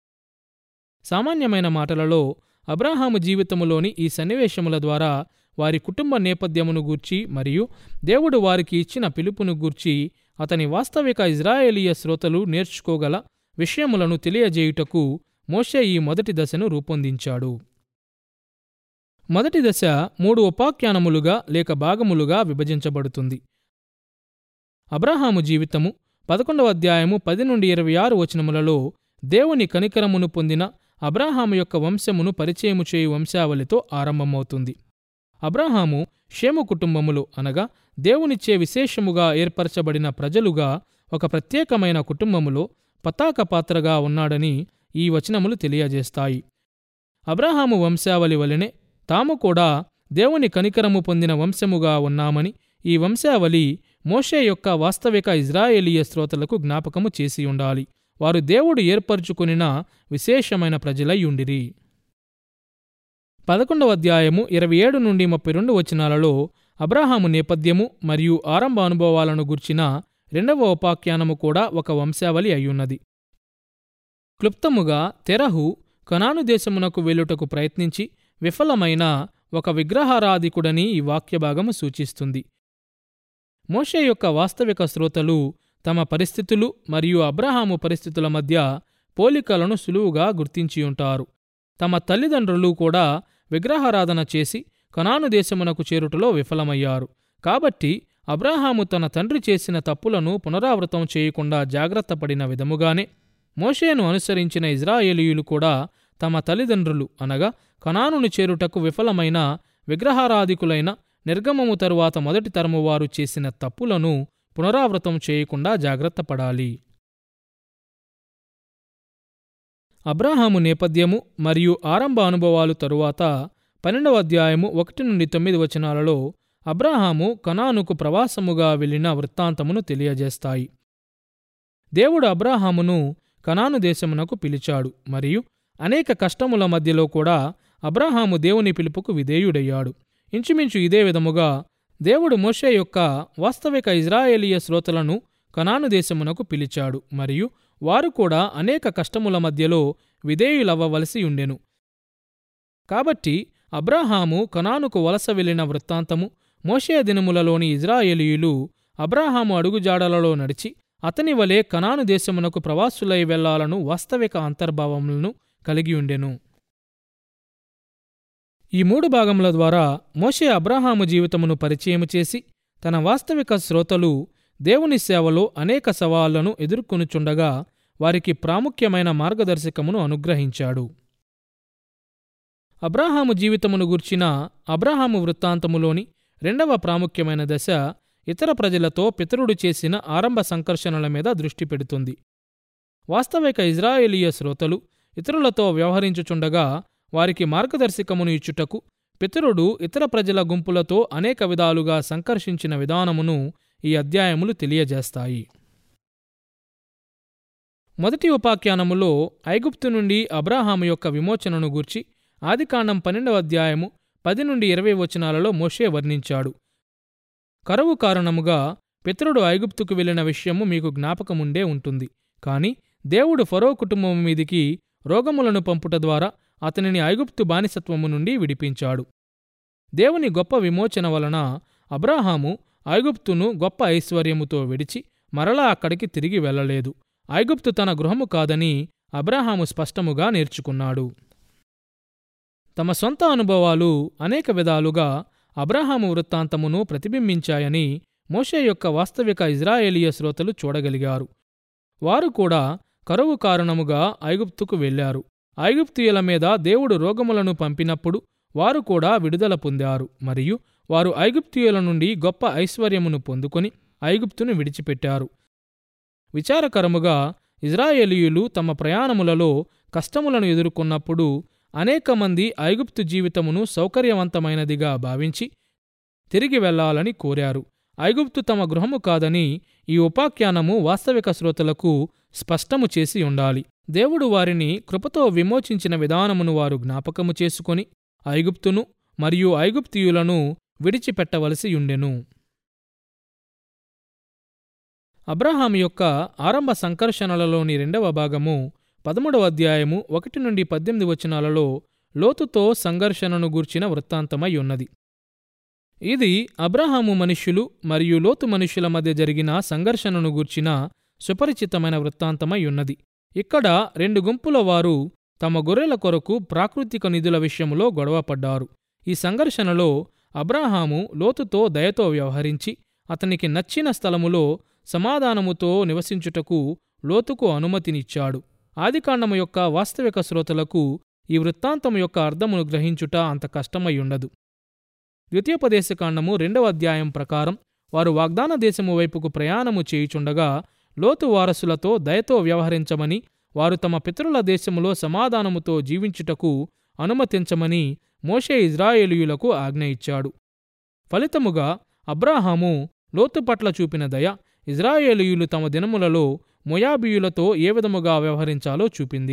సామాన్యమైన మాటలలో అబ్రాహాము జీవితములోని ఈ సన్నివేశముల ద్వారా వారి కుటుంబ నేపథ్యమును గూర్చి మరియు దేవుడు వారికి ఇచ్చిన పిలుపును గూర్చి అతని వాస్తవిక ఇజ్రాయేలీయ శ్రోతలు నేర్చుకోగల విషయములను తెలియజేయుటకు మోషే ఈ మొదటి దశను రూపొందించాడు మొదటి దశ మూడు ఉపాఖ్యానములుగా లేక భాగములుగా విభజించబడుతుంది అబ్రహాము జీవితము పదకొండవ అధ్యాయము పది నుండి ఇరవై ఆరు వచనములలో దేవుని కనికరమును పొందిన అబ్రాహాము యొక్క వంశమును పరిచయము చేయు వంశావళితో ఆరంభమవుతుంది అబ్రాహాము షేము కుటుంబములు అనగా దేవునిచ్చే విశేషముగా ఏర్పరచబడిన ప్రజలుగా ఒక ప్రత్యేకమైన కుటుంబములో పతాక పాత్రగా ఉన్నాడని ఈ వచనములు తెలియజేస్తాయి అబ్రహాము వంశావళి వలనే తాము కూడా దేవుని కనికరము పొందిన వంశముగా ఉన్నామని ఈ వంశావళి మోషే యొక్క వాస్తవిక ఇజ్రాయేలీయ శ్రోతలకు జ్ఞాపకము చేసి ఉండాలి వారు దేవుడు ఏర్పరచుకొనిన విశేషమైన ప్రజలై ఉండిరి పదకొండవ అధ్యాయము ఇరవై ఏడు నుండి ముప్పై రెండు వచనాలలో అబ్రహాము నేపథ్యము మరియు ఆరంభ అనుభవాలను గుర్చిన రెండవ ఉపాఖ్యానము కూడా ఒక వంశావళి అయ్యున్నది క్లుప్తముగా తెరహు కనాను దేశమునకు వెళ్ళుటకు ప్రయత్నించి విఫలమైన ఒక విగ్రహారాధికుడని ఈ వాక్యభాగము సూచిస్తుంది మోషే యొక్క వాస్తవిక శ్రోతలు తమ పరిస్థితులు మరియు అబ్రహాము పరిస్థితుల మధ్య పోలికలను సులువుగా గుర్తించి ఉంటారు తమ తల్లిదండ్రులు కూడా విగ్రహారాధన చేసి కనాను దేశమునకు చేరుటలో విఫలమయ్యారు కాబట్టి అబ్రాహాము తన తండ్రి చేసిన తప్పులను పునరావృతం చేయకుండా జాగ్రత్త పడిన విధముగానే మోషేను అనుసరించిన ఇజ్రాయేలీయులు కూడా తమ తల్లిదండ్రులు అనగా కనానును చేరుటకు విఫలమైన విగ్రహారాధికులైన నిర్గమము తరువాత మొదటి తరము వారు చేసిన తప్పులను పునరావృతం చేయకుండా జాగ్రత్త పడాలి అబ్రాహాము నేపథ్యము మరియు ఆరంభ అనుభవాలు తరువాత పన్నెండవ అధ్యాయము ఒకటి నుండి తొమ్మిది వచనాలలో అబ్రాహాము కనానుకు ప్రవాసముగా వెళ్లిన వృత్తాంతమును తెలియజేస్తాయి దేవుడు అబ్రాహామును కనాను దేశమునకు పిలిచాడు మరియు అనేక కష్టముల మధ్యలో కూడా అబ్రాహాము దేవుని పిలుపుకు విధేయుడయ్యాడు ఇంచుమించు ఇదే విధముగా దేవుడు మోషే యొక్క వాస్తవిక ఇజ్రాయేలీయ శ్రోతలను కనాను దేశమునకు పిలిచాడు మరియు వారు కూడా అనేక కష్టముల మధ్యలో విధేయులవ్వవలసి ఉండెను కాబట్టి అబ్రాహాము కనానుకు వలస వెళ్లిన వృత్తాంతము మోషే దినములలోని ఇజ్రాయేలీయులు అబ్రాహాము అడుగుజాడలలో నడిచి అతని వలె కనాను దేశమునకు ప్రవాసులై వెళ్లాలను వాస్తవిక అంతర్భావములను కలిగి ఉండెను ఈ మూడు భాగముల ద్వారా మోషే అబ్రాహాము జీవితమును పరిచయము చేసి తన వాస్తవిక శ్రోతలు దేవుని సేవలో అనేక సవాళ్లను ఎదుర్కొనుచుండగా వారికి ప్రాముఖ్యమైన మార్గదర్శకమును అనుగ్రహించాడు అబ్రాహాము జీవితమును గుర్చిన అబ్రాహాము వృత్తాంతములోని రెండవ ప్రాముఖ్యమైన దశ ఇతర ప్రజలతో పితరుడు చేసిన ఆరంభ సంకర్షణల మీద దృష్టి పెడుతుంది వాస్తవిక ఇజ్రాయేలీయ శ్రోతలు ఇతరులతో వ్యవహరించుచుండగా వారికి మార్గదర్శకమును ఇచ్చుటకు పితరుడు ఇతర ప్రజల గుంపులతో అనేక విధాలుగా సంకర్షించిన విధానమును ఈ అధ్యాయములు తెలియజేస్తాయి మొదటి ఉపాఖ్యానములో ఐగుప్తు నుండి అబ్రాహాము యొక్క విమోచనను గూర్చి ఆదికాండం పన్నెండవ అధ్యాయము పది నుండి ఇరవై వచనాలలో మోషే వర్ణించాడు కరువు కారణముగా పితరుడు ఐగుప్తుకు వెళ్లిన విషయము మీకు జ్ఞాపకముండే ఉంటుంది కాని దేవుడు ఫరో కుటుంబం మీదికి రోగములను పంపుట ద్వారా అతనిని ఐగుప్తు బానిసత్వము నుండి విడిపించాడు దేవుని గొప్ప విమోచన వలన అబ్రాహాము ఐగుప్తును గొప్ప ఐశ్వర్యముతో విడిచి మరలా అక్కడికి తిరిగి వెళ్ళలేదు ఐగుప్తు తన గృహము కాదని అబ్రాహాము స్పష్టముగా నేర్చుకున్నాడు తమ సొంత అనుభవాలు అనేక విధాలుగా అబ్రహాము వృత్తాంతమును ప్రతిబింబించాయని మోషే యొక్క వాస్తవిక ఇజ్రాయేలీయ శ్రోతలు చూడగలిగారు వారు కూడా కరువు కారణముగా ఐగుప్తుకు వెళ్లారు ఐగుప్తీయుల మీద దేవుడు రోగములను పంపినప్పుడు వారు కూడా విడుదల పొందారు మరియు వారు ఐగుప్తీయుల నుండి గొప్ప ఐశ్వర్యమును పొందుకొని ఐగుప్తును విడిచిపెట్టారు విచారకరముగా ఇజ్రాయేలీయులు తమ ప్రయాణములలో కష్టములను ఎదుర్కొన్నప్పుడు అనేక మంది ఐగుప్తు జీవితమును సౌకర్యవంతమైనదిగా భావించి తిరిగి వెళ్లాలని కోరారు ఐగుప్తు తమ గృహము కాదని ఈ ఉపాఖ్యానము వాస్తవిక శ్రోతలకు స్పష్టము చేసి ఉండాలి దేవుడు వారిని కృపతో విమోచించిన విధానమును వారు జ్ఞాపకము చేసుకొని ఐగుప్తును మరియు ఐగుప్తీయులను విడిచిపెట్టవలసి ఉండెను అబ్రహాం యొక్క ఆరంభ సంకర్షణలలోని రెండవ భాగము పదమూడవ అధ్యాయము ఒకటి నుండి పద్దెనిమిది వచనాలలో లోతుతో సంఘర్షణను గూర్చిన వృత్తాంతమై ఉన్నది ఇది అబ్రహాము మనుష్యులు మరియు లోతు మనుష్యుల మధ్య జరిగిన సంఘర్షణను గూర్చిన సుపరిచితమైన వృత్తాంతమై ఉన్నది ఇక్కడ రెండు గుంపుల వారు తమ గొర్రెల కొరకు ప్రాకృతిక నిధుల విషయములో గొడవపడ్డారు ఈ సంఘర్షణలో అబ్రాహాము లోతుతో దయతో వ్యవహరించి అతనికి నచ్చిన స్థలములో సమాధానముతో నివసించుటకు లోతుకు అనుమతినిచ్చాడు ఆదికాండము యొక్క వాస్తవిక శ్రోతలకు ఈ వృత్తాంతము యొక్క అర్థమును గ్రహించుట అంత కష్టమై ఉండదు ద్వితీయోపదేశకాండము రెండవ అధ్యాయం ప్రకారం వారు వాగ్దాన దేశము వైపుకు ప్రయాణము చేయుచుండగా లోతు వారసులతో దయతో వ్యవహరించమని వారు తమ పితరుల దేశములో సమాధానముతో జీవించుటకు అనుమతించమని మోషే ఇజ్రాయేలీయులకు ఆజ్ఞ ఇచ్చాడు ఫలితముగా అబ్రాహాము లోతు పట్ల చూపిన దయ ఇజ్రాయేలీయులు తమ దినములలో మొయాబీయులతో ఏ విధముగా వ్యవహరించాలో చూపింది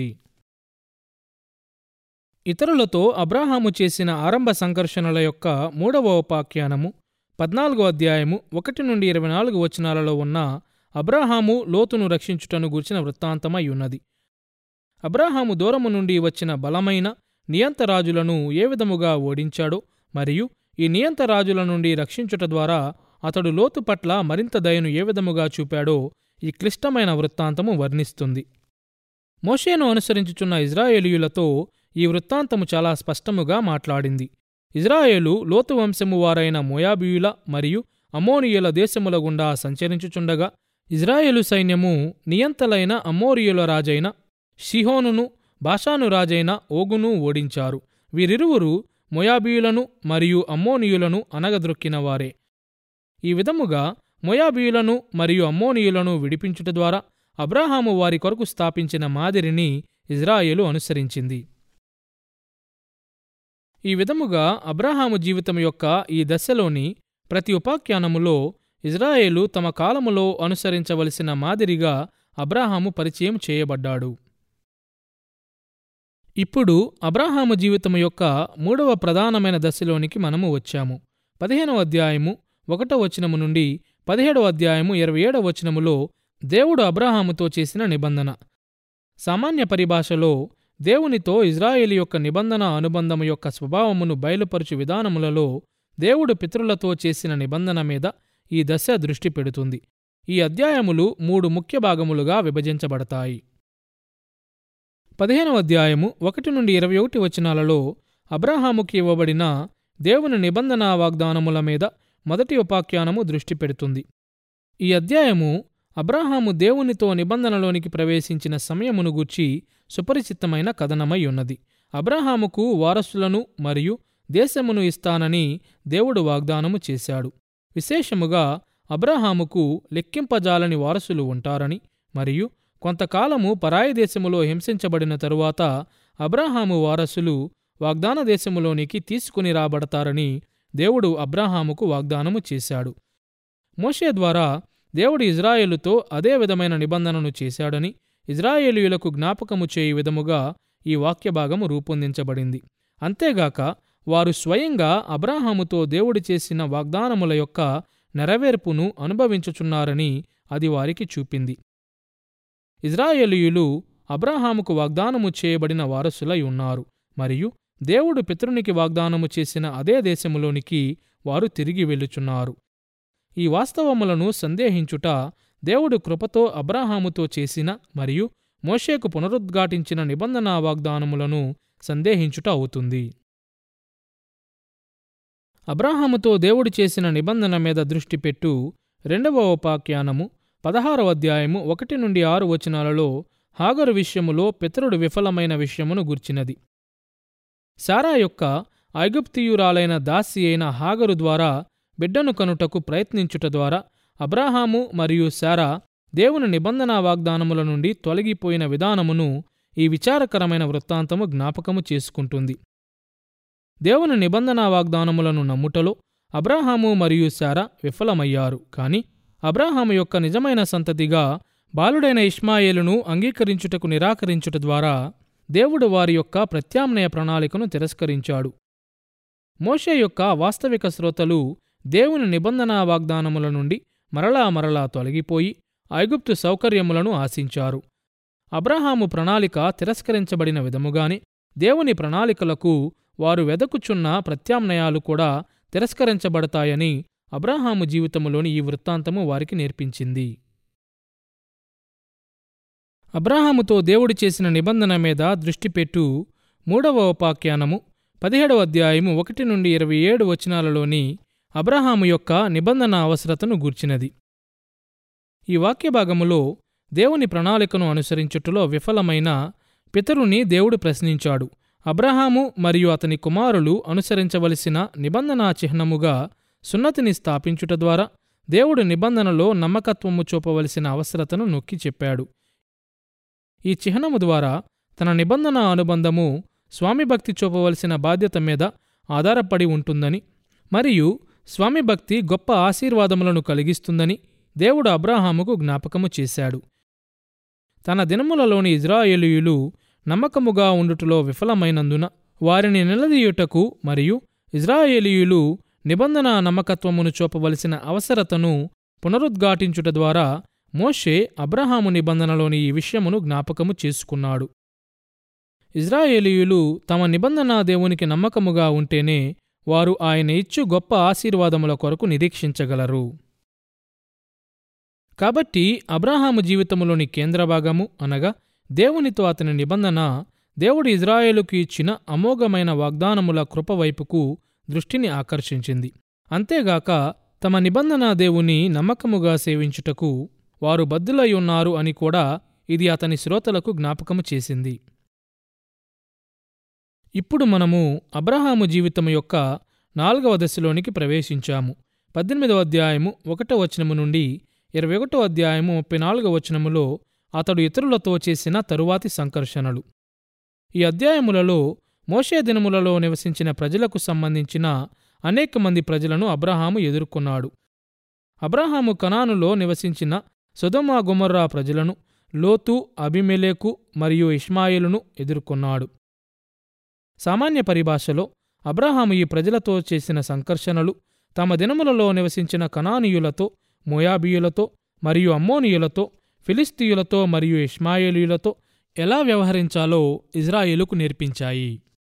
ఇతరులతో అబ్రాహాము చేసిన ఆరంభ సంఘర్షణల యొక్క మూడవ ఉపాఖ్యానము పద్నాలుగో అధ్యాయము ఒకటి నుండి ఇరవై నాలుగు వచనాలలో ఉన్న అబ్రాహాము లోతును రక్షించుటను గూర్చిన వృత్తాంతమై ఉన్నది అబ్రాహాము దూరము నుండి వచ్చిన బలమైన నియంతరాజులను ఏ విధముగా ఓడించాడో మరియు ఈ నియంతరాజుల నుండి రక్షించుట ద్వారా అతడు లోతు పట్ల మరింత దయను ఏ విధముగా చూపాడో ఈ క్లిష్టమైన వృత్తాంతము వర్ణిస్తుంది మోషేను అనుసరించుచున్న ఇజ్రాయేలీయులతో ఈ వృత్తాంతము చాలా స్పష్టముగా మాట్లాడింది ఇజ్రాయేలు లోతు వంశము వారైన మోయాబీయుల మరియు అమోనియుల దేశముల గుండా సంచరించుచుండగా ఇజ్రాయేలు సైన్యము నియంతలైన అమోరియుల రాజైన షిహోనును బాషాను రాజైన ఓగును ఓడించారు వీరిరువురు మొయాబీయులను మరియు అమ్మోనియులను అనగద్రొక్కిన వారే ఈ విధముగా మొయాబీయులను మరియు అమ్మోనియులను విడిపించుట ద్వారా అబ్రాహాము వారి కొరకు స్థాపించిన మాదిరిని ఇజ్రాయేలు అనుసరించింది ఈ విధముగా అబ్రాహాము జీవితం యొక్క ఈ దశలోని ప్రతి ఉపాఖ్యానములో ఇజ్రాయేలు తమ కాలములో అనుసరించవలసిన మాదిరిగా అబ్రాహాము పరిచయం చేయబడ్డాడు ఇప్పుడు అబ్రాహాము జీవితము యొక్క మూడవ ప్రధానమైన దశలోనికి మనము వచ్చాము పదిహేనవ అధ్యాయము ఒకటో వచనము నుండి పదిహేడవ అధ్యాయము ఇరవై ఏడవ వచనములో దేవుడు అబ్రాహాముతో చేసిన నిబంధన సామాన్య పరిభాషలో దేవునితో ఇజ్రాయేలు యొక్క నిబంధన అనుబంధము యొక్క స్వభావమును బయలుపరచు విధానములలో దేవుడు పితరులతో చేసిన నిబంధన మీద ఈ దశ దృష్టి పెడుతుంది ఈ అధ్యాయములు మూడు ముఖ్య భాగములుగా విభజించబడతాయి పదిహేనవ అధ్యాయము ఒకటి నుండి ఇరవై ఒకటి వచనాలలో అబ్రాహాముకి ఇవ్వబడిన దేవుని నిబంధన వాగ్దానముల మీద మొదటి ఉపాఖ్యానము దృష్టి పెడుతుంది ఈ అధ్యాయము అబ్రాహాము దేవునితో నిబంధనలోనికి ప్రవేశించిన సమయమును గూర్చి సుపరిచితమైన కథనమై ఉన్నది అబ్రాహాముకు వారసులను మరియు దేశమును ఇస్తానని దేవుడు వాగ్దానము చేశాడు విశేషముగా అబ్రాహాముకు లెక్కింపజాలని వారసులు ఉంటారని మరియు కొంతకాలము పరాయి దేశములో హింసించబడిన తరువాత అబ్రాహాము వారసులు వాగ్దాన దేశములోనికి తీసుకుని రాబడతారని దేవుడు అబ్రాహాముకు వాగ్దానము చేశాడు మోషే ద్వారా దేవుడు ఇజ్రాయేలుతో అదే విధమైన నిబంధనను చేశాడని ఇజ్రాయేలీయులకు జ్ఞాపకము చేయు విధముగా ఈ వాక్యభాగము రూపొందించబడింది అంతేగాక వారు స్వయంగా అబ్రాహాముతో దేవుడు చేసిన వాగ్దానముల యొక్క నెరవేర్పును అనుభవించుచున్నారని అది వారికి చూపింది ఇజ్రాయేలీయులు అబ్రాహాముకు వాగ్దానము చేయబడిన వారసులై ఉన్నారు మరియు దేవుడు పితరునికి వాగ్దానము చేసిన అదే దేశములోనికి వారు తిరిగి వెళ్ళుచున్నారు ఈ వాస్తవములను సందేహించుట దేవుడు కృపతో అబ్రాహాముతో చేసిన మరియు మోషేకు పునరుద్ఘాటించిన నిబంధనా వాగ్దానములను సందేహించుట అవుతుంది అబ్రాహాముతో దేవుడు చేసిన నిబంధన మీద దృష్టి పెట్టు రెండవ ఉపాఖ్యానము పదహారవ అధ్యాయము ఒకటి నుండి ఆరు వచనాలలో హాగరు విషయములో పితరుడు విఫలమైన విషయమును గుర్చినది సారా యొక్క ఐగుప్తియురాలైన దాసి అయిన హాగరు ద్వారా బిడ్డను కనుటకు ప్రయత్నించుట ద్వారా అబ్రాహాము మరియు శారా దేవుని నిబంధనా వాగ్దానముల నుండి తొలగిపోయిన విధానమును ఈ విచారకరమైన వృత్తాంతము జ్ఞాపకము చేసుకుంటుంది దేవుని నిబంధనా వాగ్దానములను నమ్ముటలో అబ్రాహాము మరియు శారా విఫలమయ్యారు కాని అబ్రాహాము యొక్క నిజమైన సంతతిగా బాలుడైన ఇష్మాయేలును అంగీకరించుటకు నిరాకరించుట ద్వారా దేవుడు వారి యొక్క ప్రత్యామ్నాయ ప్రణాళికను తిరస్కరించాడు మోషే యొక్క వాస్తవిక శ్రోతలు దేవుని నిబంధనా వాగ్దానముల నుండి మరలా మరలా తొలగిపోయి ఐగుప్తు సౌకర్యములను ఆశించారు అబ్రహాము ప్రణాళిక తిరస్కరించబడిన విధముగానే దేవుని ప్రణాళికలకు వారు వెదకుచున్న ప్రత్యామ్నాయాలు కూడా తిరస్కరించబడతాయని అబ్రహాము జీవితములోని ఈ వృత్తాంతము వారికి నేర్పించింది అబ్రాహాముతో దేవుడు చేసిన నిబంధన మీద దృష్టి పెట్టు మూడవ ఉపాఖ్యానము పదిహేడవ అధ్యాయము ఒకటి నుండి ఇరవై ఏడు వచనాలలోని అబ్రహాము యొక్క నిబంధన అవసరతను గూర్చినది ఈ వాక్యభాగములో దేవుని ప్రణాళికను అనుసరించుటలో విఫలమైన పితరుని దేవుడు ప్రశ్నించాడు అబ్రహాము మరియు అతని కుమారులు అనుసరించవలసిన నిబంధనా చిహ్నముగా సున్నతిని స్థాపించుట ద్వారా దేవుడు నిబంధనలో నమ్మకత్వము చూపవలసిన అవసరతను నొక్కి చెప్పాడు ఈ చిహ్నము ద్వారా తన నిబంధన అనుబంధము స్వామి భక్తి చూపవలసిన బాధ్యత మీద ఆధారపడి ఉంటుందని మరియు స్వామి భక్తి గొప్ప ఆశీర్వాదములను కలిగిస్తుందని దేవుడు అబ్రాహాముకు జ్ఞాపకము చేశాడు తన దినములలోని ఇజ్రాయేలీయులు నమ్మకముగా ఉండుటలో విఫలమైనందున వారిని నిలదీయుటకు మరియు ఇజ్రాయేలీయులు నిబంధన నమ్మకత్వమును చూపవలసిన అవసరతను పునరుద్ఘాటించుట ద్వారా మోషే అబ్రహాము నిబంధనలోని ఈ విషయమును జ్ఞాపకము చేసుకున్నాడు ఇజ్రాయేలీయులు తమ నిబంధన దేవునికి నమ్మకముగా ఉంటేనే వారు ఆయన ఇచ్చు గొప్ప ఆశీర్వాదముల కొరకు నిరీక్షించగలరు కాబట్టి అబ్రాహాము జీవితములోని కేంద్రభాగము అనగా దేవునితో అతని నిబంధన దేవుడు ఇజ్రాయేలుకు ఇచ్చిన అమోఘమైన వాగ్దానముల కృపవైపుకు దృష్టిని ఆకర్షించింది అంతేగాక తమ నిబంధన దేవుని నమ్మకముగా సేవించుటకు వారు బద్దులై ఉన్నారు అని కూడా ఇది అతని శ్రోతలకు జ్ఞాపకము చేసింది ఇప్పుడు మనము అబ్రహాము జీవితము యొక్క నాలుగవ దశలోనికి ప్రవేశించాము పద్దెనిమిదవ అధ్యాయము ఒకటో వచనము నుండి ఇరవై ఒకటో అధ్యాయము ముప్పై నాలుగవ వచనములో అతడు ఇతరులతో చేసిన తరువాతి సంకర్షణలు ఈ అధ్యాయములలో మోషే దినములలో నివసించిన ప్రజలకు సంబంధించిన అనేక మంది ప్రజలను అబ్రహాము ఎదుర్కొన్నాడు అబ్రహాము కనానులో నివసించిన సుధమా గుమర్రా ప్రజలను లోతు అభిమెలేకు మరియు ఇష్మాయిలును ఎదుర్కొన్నాడు సామాన్య పరిభాషలో అబ్రహాము ఈ ప్రజలతో చేసిన సంకర్షణలు తమ దినములలో నివసించిన కనానీయులతో మోయాబీయులతో మరియు అమ్మోనీయులతో ఫిలిస్తీయులతో మరియు ఇష్మాయేలీయులతో ఎలా వ్యవహరించాలో ఇజ్రాయేలుకు నేర్పించాయి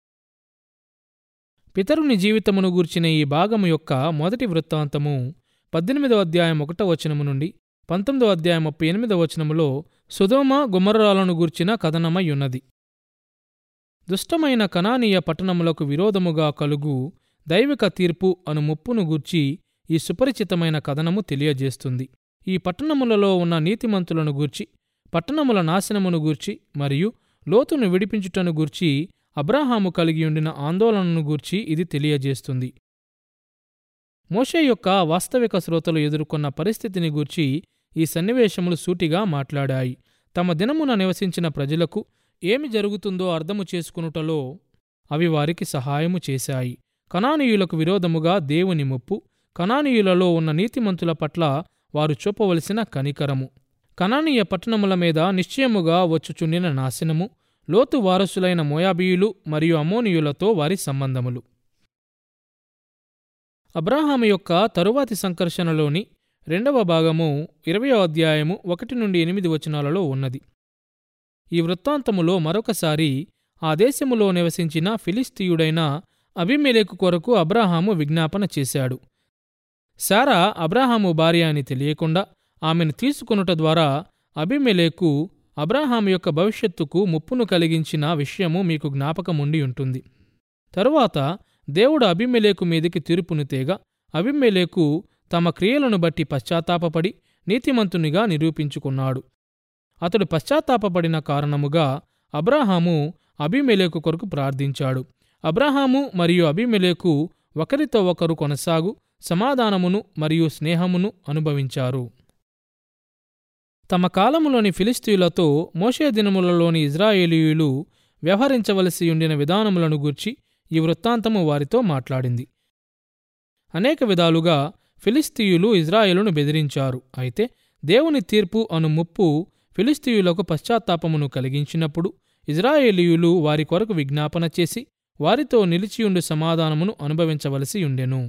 పితరుని జీవితమును గూర్చిన ఈ భాగము యొక్క మొదటి వృత్తాంతము పద్దెనిమిదవ అధ్యాయం ఒకటో వచనము నుండి పంతొమ్మిదవ అధ్యాయం ముప్పై ఎనిమిదవ వచనములో సుధోమ గుమర్రాలను గూర్చిన కథనమై ఉన్నది దుష్టమైన కనానీయ పట్టణములకు విరోధముగా కలుగు దైవిక తీర్పు అను ముప్పును గూర్చి ఈ సుపరిచితమైన కథనము తెలియజేస్తుంది ఈ పట్టణములలో ఉన్న నీతిమంతులను గూర్చి పట్టణముల నాశనమును గూర్చి మరియు లోతును విడిపించుటను గూర్చి అబ్రాహాము కలిగియుండిన ఆందోళనను గూర్చి ఇది తెలియజేస్తుంది మోషే యొక్క వాస్తవిక శ్రోతలు ఎదుర్కొన్న పరిస్థితిని గూర్చి ఈ సన్నివేశములు సూటిగా మాట్లాడాయి తమ దినమున నివసించిన ప్రజలకు ఏమి జరుగుతుందో అర్థము చేసుకునుటలో అవి వారికి సహాయము చేశాయి కనానీయులకు విరోధముగా దేవుని ముప్పు కనానీయులలో ఉన్న నీతిమంతుల పట్ల వారు చూపవలసిన కనికరము కనానీయ పట్టణముల మీద నిశ్చయముగా వచ్చుచుండిన నాశనము లోతు వారసులైన మోయాబీయులు మరియు అమోనియులతో వారి సంబంధములు అబ్రాహాము యొక్క తరువాతి సంకర్షణలోని రెండవ భాగము ఇరవయో అధ్యాయము ఒకటి నుండి ఎనిమిది వచనాలలో ఉన్నది ఈ వృత్తాంతములో మరొకసారి ఆ దేశములో నివసించిన ఫిలిస్తీయుడైన అభిమెలేకు కొరకు అబ్రాహాము విజ్ఞాపన చేశాడు శారా అబ్రాహాము భార్య అని తెలియకుండా ఆమెను తీసుకొనుట ద్వారా అభిమెలేకు అబ్రాహాము యొక్క భవిష్యత్తుకు ముప్పును కలిగించిన విషయము మీకు జ్ఞాపకముండి ఉంటుంది తరువాత దేవుడు అభిమెలేకు మీదికి తీర్పును తేగా అభిమెలేకు తమ క్రియలను బట్టి పశ్చాత్తాపపడి నీతిమంతునిగా నిరూపించుకున్నాడు అతడు పశ్చాత్తాపపడిన కారణముగా అబ్రాహాము అభిమెలేకు కొరకు ప్రార్థించాడు అబ్రాహాము మరియు అభిమెలేకు ఒకరితో ఒకరు కొనసాగు సమాధానమును మరియు స్నేహమును అనుభవించారు తమ కాలములోని ఫిలిస్తీయులతో మోషే దినములలోని ఇజ్రాయేలీయులు వ్యవహరించవలసి ఉండిన విధానములను గూర్చి ఈ వృత్తాంతము వారితో మాట్లాడింది అనేక విధాలుగా ఫిలిస్తీయులు ఇజ్రాయేలును బెదిరించారు అయితే దేవుని తీర్పు అను ముప్పు ఫిలిస్తీయులకు పశ్చాత్తాపమును కలిగించినప్పుడు ఇజ్రాయేలీయులు వారి కొరకు విజ్ఞాపన చేసి వారితో నిలిచియుండు సమాధానమును అనుభవించవలసి ఉండెను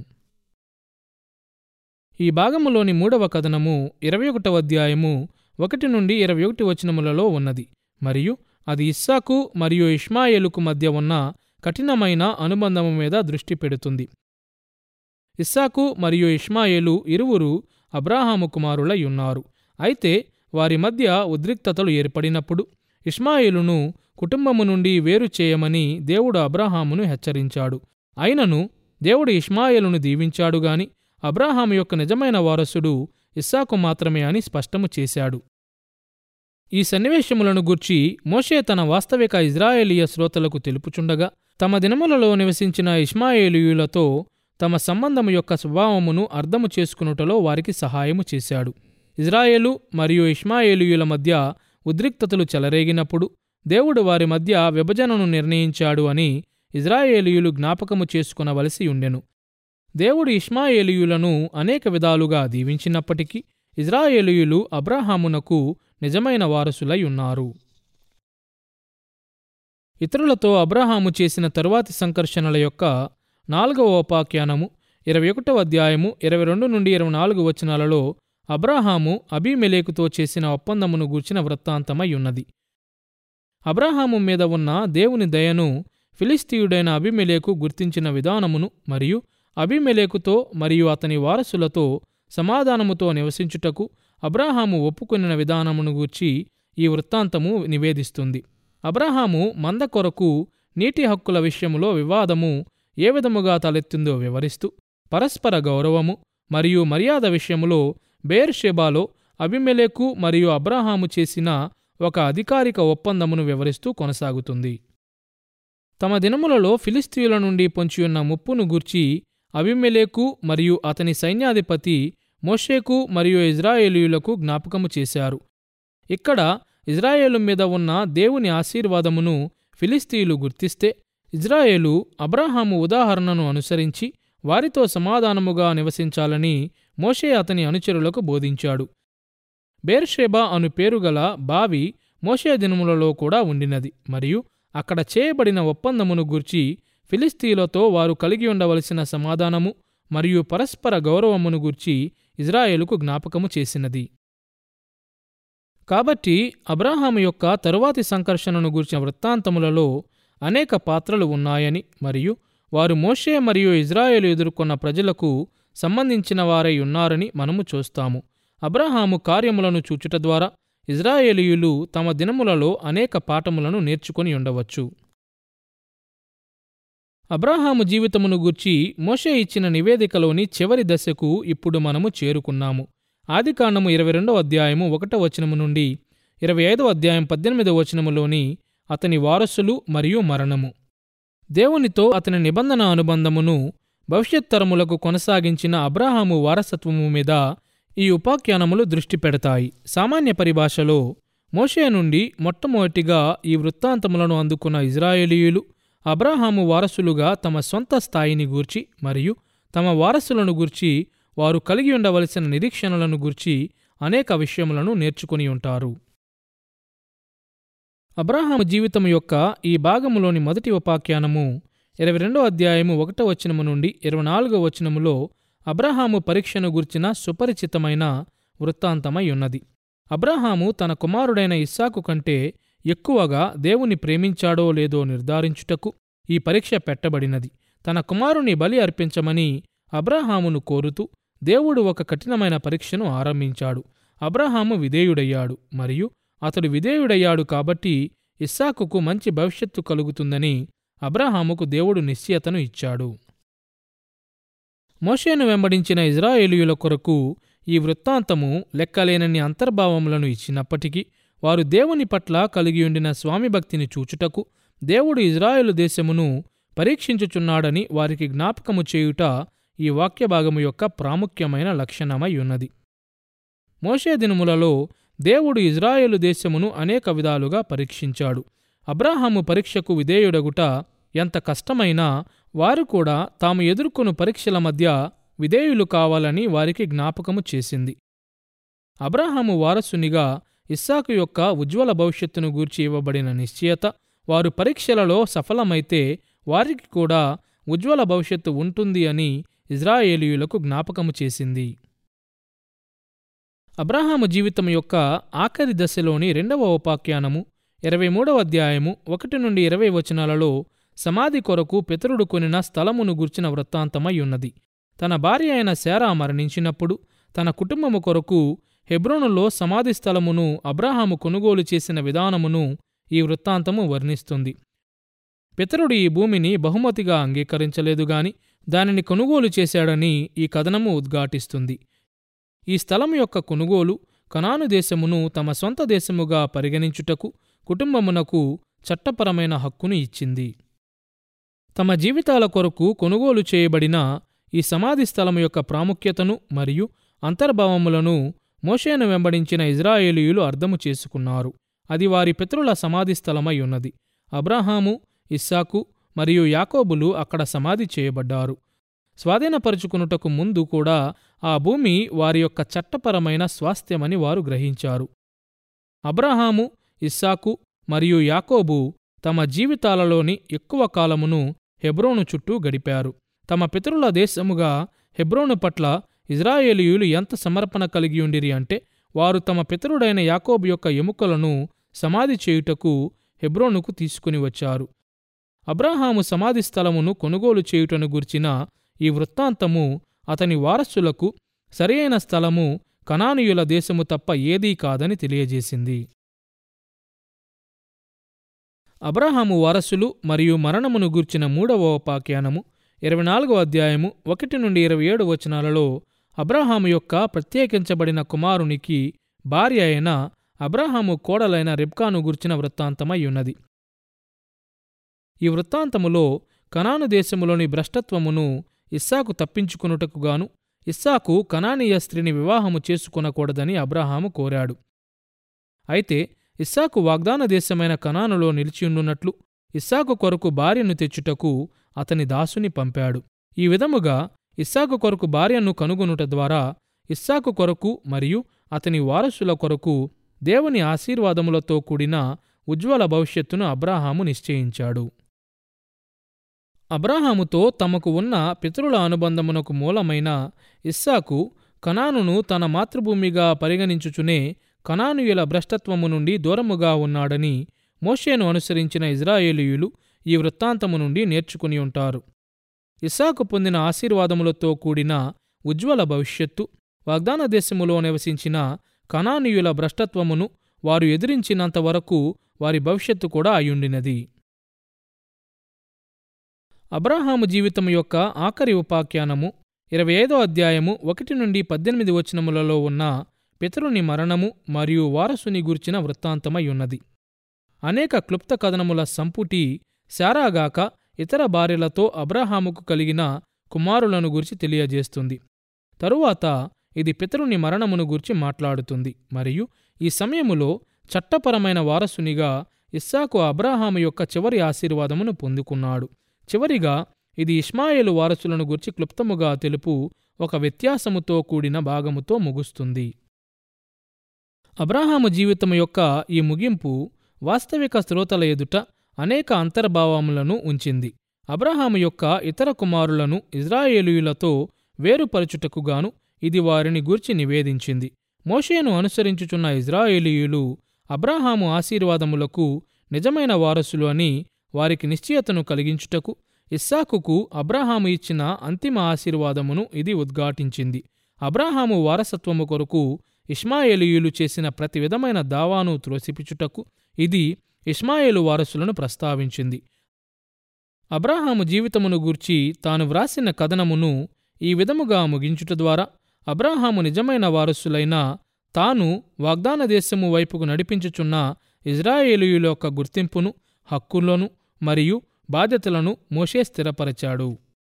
ఈ భాగములోని మూడవ కథనము ఇరవై ఒకటవ అధ్యాయము ఒకటి నుండి ఇరవై ఒకటి వచనములలో ఉన్నది మరియు అది ఇస్సాకు మరియు ఇష్మాయేలుకు మధ్య ఉన్న కఠినమైన అనుబంధము మీద దృష్టి పెడుతుంది ఇస్సాకు మరియు ఇష్మాయేలు ఇరువురు అబ్రాహాము కుమారులై ఉన్నారు అయితే వారి మధ్య ఉద్రిక్తతలు ఏర్పడినప్పుడు ఇష్మాయేలును కుటుంబము నుండి వేరు చేయమని దేవుడు అబ్రాహామును హెచ్చరించాడు అయినను దేవుడు ఇష్మాయేలును దీవించాడు గాని అబ్రాహాము యొక్క నిజమైన వారసుడు ఇస్సాకు మాత్రమే అని స్పష్టము చేశాడు ఈ సన్నివేశములను గూర్చి మోషే తన వాస్తవిక ఇజ్రాయేలీయ శ్రోతలకు తెలుపుచుండగా తమ దినములలో నివసించిన ఇష్మాయేలీయులతో తమ సంబంధము యొక్క స్వభావమును అర్థము చేసుకునుటలో వారికి సహాయము చేశాడు ఇజ్రాయేలు మరియు ఇష్మాయేలీయుల మధ్య ఉద్రిక్తతలు చెలరేగినప్పుడు దేవుడు వారి మధ్య విభజనను నిర్ణయించాడు అని ఇజ్రాయేలీయులు జ్ఞాపకము చేసుకునవలసి ఉండెను దేవుడు ఇష్మాయేలీయులను అనేక విధాలుగా దీవించినప్పటికీ ఇజ్రాయేలీయులు అబ్రాహామునకు నిజమైన వారసులై ఉన్నారు ఇతరులతో అబ్రహాము చేసిన తరువాతి సంకర్షణల యొక్క నాలుగవ ఉపాఖ్యానము ఇరవై ఒకటవ అధ్యాయము ఇరవై రెండు నుండి ఇరవై నాలుగు వచనాలలో అబ్రాహాము అబీమెలేకుతో చేసిన ఒప్పందమును గూర్చిన వృత్తాంతమై ఉన్నది అబ్రాహాము మీద ఉన్న దేవుని దయను ఫిలిస్తీయుడైన అభిమెలేకు గుర్తించిన విధానమును మరియు అభిమెలేకుతో మరియు అతని వారసులతో సమాధానముతో నివసించుటకు అబ్రాహాము ఒప్పుకొనిన విధానమును గూర్చి ఈ వృత్తాంతము నివేదిస్తుంది అబ్రహాము మంద కొరకు నీటి హక్కుల విషయములో వివాదము ఏ విధముగా తలెత్తిందో వివరిస్తూ పరస్పర గౌరవము మరియు మర్యాద విషయములో బేర్షెబాలో అభిమెలేకు మరియు అబ్రహాము చేసిన ఒక అధికారిక ఒప్పందమును వివరిస్తూ కొనసాగుతుంది తమ దినములలో ఫిలిస్తీయుల నుండి పొంచియున్న ముప్పును గూర్చి అభిమెలేకు మరియు అతని సైన్యాధిపతి మోషేకు మరియు ఇజ్రాయేలీయులకు జ్ఞాపకము చేశారు ఇక్కడ ఇజ్రాయేలు మీద ఉన్న దేవుని ఆశీర్వాదమును ఫిలిస్తీయులు గుర్తిస్తే ఇజ్రాయేలు అబ్రాహాము ఉదాహరణను అనుసరించి వారితో సమాధానముగా నివసించాలని మోషే అతని అనుచరులకు బోధించాడు బేర్షేబా అను పేరుగల బావి మోషే దినములలో కూడా ఉండినది మరియు అక్కడ చేయబడిన ఒప్పందమును గూర్చి ఫిలిస్తీయులతో వారు కలిగి ఉండవలసిన సమాధానము మరియు పరస్పర గౌరవమును గూర్చి ఇజ్రాయేలుకు జ్ఞాపకము చేసినది కాబట్టి అబ్రాహాము యొక్క తరువాతి సంకర్షణను గూర్చిన వృత్తాంతములలో అనేక పాత్రలు ఉన్నాయని మరియు వారు మోషే మరియు ఇజ్రాయేలు ఎదుర్కొన్న ప్రజలకు సంబంధించిన వారై ఉన్నారని మనము చూస్తాము అబ్రహాము కార్యములను చూచుట ద్వారా ఇజ్రాయేలీయులు తమ దినములలో అనేక పాఠములను నేర్చుకొని ఉండవచ్చు అబ్రాహాము జీవితమును గూర్చి మోషే ఇచ్చిన నివేదికలోని చివరి దశకు ఇప్పుడు మనము చేరుకున్నాము ఆదికాండము ఇరవై రెండవ అధ్యాయము ఒకటో వచనము నుండి ఇరవై ఐదవ అధ్యాయం పద్దెనిమిదవ వచనములోని అతని వారసులు మరియు మరణము దేవునితో అతని నిబంధన అనుబంధమును భవిష్యత్ తరములకు కొనసాగించిన అబ్రాహాము వారసత్వము మీద ఈ ఉపాఖ్యానములు దృష్టి పెడతాయి సామాన్య పరిభాషలో మోషే నుండి మొట్టమొదటిగా ఈ వృత్తాంతములను అందుకున్న ఇజ్రాయేలీయులు అబ్రాహాము వారసులుగా తమ సొంత స్థాయిని గూర్చి మరియు తమ వారసులను గూర్చి వారు కలిగి ఉండవలసిన నిరీక్షణలను గూర్చి అనేక విషయములను నేర్చుకుని ఉంటారు అబ్రాహాము జీవితం యొక్క ఈ భాగములోని మొదటి ఉపాఖ్యానము ఇరవై రెండో అధ్యాయము ఒకటో వచనము నుండి ఇరవై నాలుగో వచనములో అబ్రహాము పరీక్షను గుర్చిన సుపరిచితమైన వృత్తాంతమై ఉన్నది అబ్రహాము తన కుమారుడైన ఇస్సాకు కంటే ఎక్కువగా దేవుని ప్రేమించాడో లేదో నిర్ధారించుటకు ఈ పరీక్ష పెట్టబడినది తన కుమారుని బలి అర్పించమని అబ్రహామును కోరుతూ దేవుడు ఒక కఠినమైన పరీక్షను ఆరంభించాడు అబ్రహాము విధేయుడయ్యాడు మరియు అతడు విధేయుడయ్యాడు కాబట్టి ఇస్సాకుకు మంచి భవిష్యత్తు కలుగుతుందని అబ్రహాముకు దేవుడు నిశ్చయతను ఇచ్చాడు మోషేను వెంబడించిన ఇజ్రాయేలీయుల కొరకు ఈ వృత్తాంతము లెక్కలేనన్ని అంతర్భావములను ఇచ్చినప్పటికీ వారు దేవుని పట్ల కలిగియుండిన స్వామి భక్తిని చూచుటకు దేవుడు ఇజ్రాయేలు దేశమును పరీక్షించుచున్నాడని వారికి జ్ఞాపకము చేయుట ఈ వాక్యభాగము యొక్క ప్రాముఖ్యమైన లక్షణమై ఉన్నది మోషే దినములలో దేవుడు ఇజ్రాయేలు దేశమును అనేక విధాలుగా పరీక్షించాడు అబ్రాహాము పరీక్షకు విధేయుడగుట ఎంత కష్టమైనా వారు కూడా తాము ఎదుర్కొను పరీక్షల మధ్య విధేయులు కావాలని వారికి జ్ఞాపకము చేసింది అబ్రాహాము వారసునిగా ఇస్సాకు యొక్క ఉజ్వల భవిష్యత్తును గూర్చి ఇవ్వబడిన నిశ్చయత వారు పరీక్షలలో సఫలమైతే వారికి కూడా ఉజ్వల భవిష్యత్తు ఉంటుంది అని ఇజ్రాయేలీయులకు జ్ఞాపకము చేసింది అబ్రాహాము జీవితం యొక్క ఆఖరి దశలోని రెండవ ఉపాఖ్యానము ఇరవై మూడవ అధ్యాయము ఒకటి నుండి ఇరవై వచనాలలో సమాధి కొరకు పితరుడు కొనిన స్థలమును గుర్చిన వృత్తాంతమై ఉన్నది తన భార్య అయిన శారా మరణించినప్పుడు తన కుటుంబము కొరకు హెబ్రోనులో సమాధి స్థలమును అబ్రాహాము కొనుగోలు చేసిన విధానమును ఈ వృత్తాంతము వర్ణిస్తుంది పితరుడు ఈ భూమిని బహుమతిగా అంగీకరించలేదు గాని దానిని కొనుగోలు చేశాడని ఈ కథనము ఉద్ఘాటిస్తుంది ఈ స్థలం యొక్క కొనుగోలు కనాను దేశమును తమ సొంత దేశముగా పరిగణించుటకు కుటుంబమునకు చట్టపరమైన హక్కును ఇచ్చింది తమ జీవితాల కొరకు కొనుగోలు చేయబడిన ఈ సమాధి స్థలము యొక్క ప్రాముఖ్యతను మరియు అంతర్భావములను మోషేను వెంబడించిన ఇజ్రాయేలీయులు అర్థము చేసుకున్నారు అది వారి పితరుల సమాధి స్థలమై ఉన్నది అబ్రహాము ఇస్సాకు మరియు యాకోబులు అక్కడ సమాధి చేయబడ్డారు స్వాధీనపరుచుకునుటకు ముందు కూడా ఆ భూమి వారి యొక్క చట్టపరమైన స్వాస్థ్యమని వారు గ్రహించారు అబ్రహాము ఇస్సాకు మరియు యాకోబు తమ జీవితాలలోని ఎక్కువ కాలమును హెబ్రోను చుట్టూ గడిపారు తమ పితరుల దేశముగా హెబ్రోను పట్ల ఇజ్రాయేలీయులు ఎంత సమర్పణ కలిగి ఉండిరి అంటే వారు తమ పితరుడైన యాకోబు యొక్క ఎముకలను సమాధి చేయుటకు హెబ్రోనుకు తీసుకుని వచ్చారు అబ్రహాము సమాధి స్థలమును కొనుగోలు చేయుటను గుర్చిన ఈ వృత్తాంతము అతని వారసులకు సరియైన స్థలము కనానీయుల దేశము తప్ప ఏదీ కాదని తెలియజేసింది అబ్రహాము వారసులు మరియు మరణమును గూర్చిన మూడవ ఉపాఖ్యానము ఇరవై నాలుగవ అధ్యాయము ఒకటి నుండి ఇరవై ఏడు వచనాలలో అబ్రహాము యొక్క ప్రత్యేకించబడిన కుమారునికి భార్య అయిన అబ్రహాము కోడలైన రిబ్కాను గుర్చిన వృత్తాంతమై ఉన్నది ఈ వృత్తాంతములో కనాను దేశములోని భ్రష్టత్వమును ఇస్సాకు తప్పించుకొనుటకు గాను ఇస్సాకు కనానీయ స్త్రీని వివాహము చేసుకొనకూడదని అబ్రహాము కోరాడు అయితే ఇస్సాకు వాగ్దాన దేశమైన కనానులో నిలిచియుండునట్లు ఇస్సాకు కొరకు భార్యను తెచ్చుటకు అతని దాసుని పంపాడు ఈ విధముగా ఇస్సాకు కొరకు భార్యను కనుగొనుట ద్వారా ఇస్సాకు కొరకు మరియు అతని వారసుల కొరకు దేవుని ఆశీర్వాదములతో కూడిన ఉజ్వల భవిష్యత్తును అబ్రాహాము నిశ్చయించాడు అబ్రాహాముతో తమకు ఉన్న పితరుల అనుబంధమునకు మూలమైన ఇస్సాకు కనానును తన మాతృభూమిగా పరిగణించుచునే కనానుయుల భ్రష్టత్వము నుండి దూరముగా ఉన్నాడని మోషేను అనుసరించిన ఇజ్రాయేలీయులు ఈ వృత్తాంతము నుండి నేర్చుకుని ఉంటారు ఇస్సాకు పొందిన ఆశీర్వాదములతో కూడిన ఉజ్వల భవిష్యత్తు వాగ్దాన దేశములో నివసించిన కనానీయుల భ్రష్టత్వమును వారు ఎదిరించినంత వరకు వారి భవిష్యత్తు కూడా అయ్యుండినది అబ్రహాము జీవితం యొక్క ఆఖరి ఉపాఖ్యానము ఇరవై ఐదో అధ్యాయము ఒకటి నుండి పద్దెనిమిది వచనములలో ఉన్న పితరుని మరణము మరియు వారసుని గుర్చిన వృత్తాంతమై ఉన్నది అనేక క్లుప్త కథనముల సంపుటి శారాగాక ఇతర భార్యలతో అబ్రహాముకు కలిగిన కుమారులను గురించి తెలియజేస్తుంది తరువాత ఇది పితరుని మరణమును గురించి మాట్లాడుతుంది మరియు ఈ సమయములో చట్టపరమైన వారసునిగా ఇస్సాకు అబ్రాహాము యొక్క చివరి ఆశీర్వాదమును పొందుకున్నాడు చివరిగా ఇది ఇష్మాయేలు వారసులను గురించి క్లుప్తముగా తెలుపు ఒక వ్యత్యాసముతో కూడిన భాగముతో ముగుస్తుంది అబ్రాహాము జీవితం యొక్క ఈ ముగింపు వాస్తవిక శ్రోతల ఎదుట అనేక అంతర్భావములను ఉంచింది అబ్రహాము యొక్క ఇతర కుమారులను ఇజ్రాయేలీయులతో వేరుపరచుటకుగాను ఇది వారిని గూర్చి నివేదించింది మోషేను అనుసరించుచున్న ఇజ్రాయేలీయులు అబ్రాహాము ఆశీర్వాదములకు నిజమైన వారసులు అని వారికి నిశ్చయతను కలిగించుటకు ఇస్సాకుకు అబ్రాహాము ఇచ్చిన అంతిమ ఆశీర్వాదమును ఇది ఉద్ఘాటించింది అబ్రాహాము వారసత్వము కొరకు ఇష్మాయేలీయులు చేసిన ప్రతి విధమైన దావాను త్రోసిపుచుటకు ఇది ఇష్మాయేలు వారసులను ప్రస్తావించింది అబ్రాహాము జీవితమును గూర్చి తాను వ్రాసిన కథనమును ఈ విధముగా ముగించుట ద్వారా అబ్రాహాము నిజమైన వారసులైన తాను వాగ్దాన దేశము వైపుకు నడిపించుచున్న ఇజ్రాయేలీయుల యొక్క గుర్తింపును హక్కులను మరియు బాధ్యతలను మోషే స్థిరపరచాడు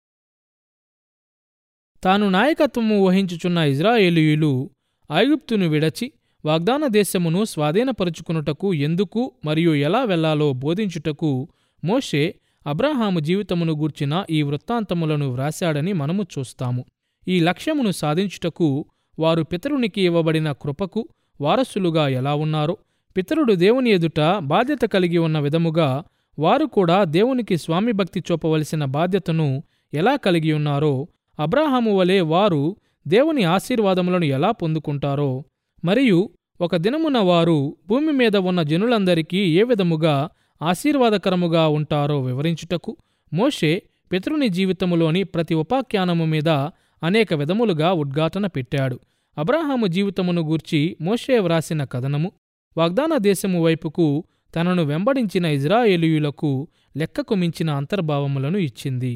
తాను నాయకత్వము వహించుచున్న ఇజ్రాయేలీయులు ఐగుప్తును విడచి వాగ్దాన దేశమును స్వాధీనపరుచుకునుటకు ఎందుకు మరియు ఎలా వెళ్లాలో బోధించుటకు మోషే అబ్రాహాము జీవితమును గూర్చిన ఈ వృత్తాంతములను వ్రాశాడని మనము చూస్తాము ఈ లక్ష్యమును సాధించుటకు వారు పితరునికి ఇవ్వబడిన కృపకు వారసులుగా ఎలా ఉన్నారో పితరుడు దేవుని ఎదుట బాధ్యత కలిగి ఉన్న విధముగా వారు కూడా దేవునికి స్వామి భక్తి చూపవలసిన బాధ్యతను ఎలా కలిగి ఉన్నారో అబ్రాహాము వలె వారు దేవుని ఆశీర్వాదములను ఎలా పొందుకుంటారో మరియు ఒక దినమున వారు భూమి మీద ఉన్న జనులందరికీ ఏ విధముగా ఆశీర్వాదకరముగా ఉంటారో వివరించుటకు మోషే పితరుని జీవితములోని ప్రతి ఉపాఖ్యానము మీద అనేక విధములుగా ఉద్ఘాటన పెట్టాడు అబ్రాహాము జీవితమును గూర్చి మోషే వ్రాసిన కథనము వాగ్దాన దేశము వైపుకు తనను వెంబడించిన ఇజ్రాయేలీయులకు లెక్కకు మించిన అంతర్భావములను ఇచ్చింది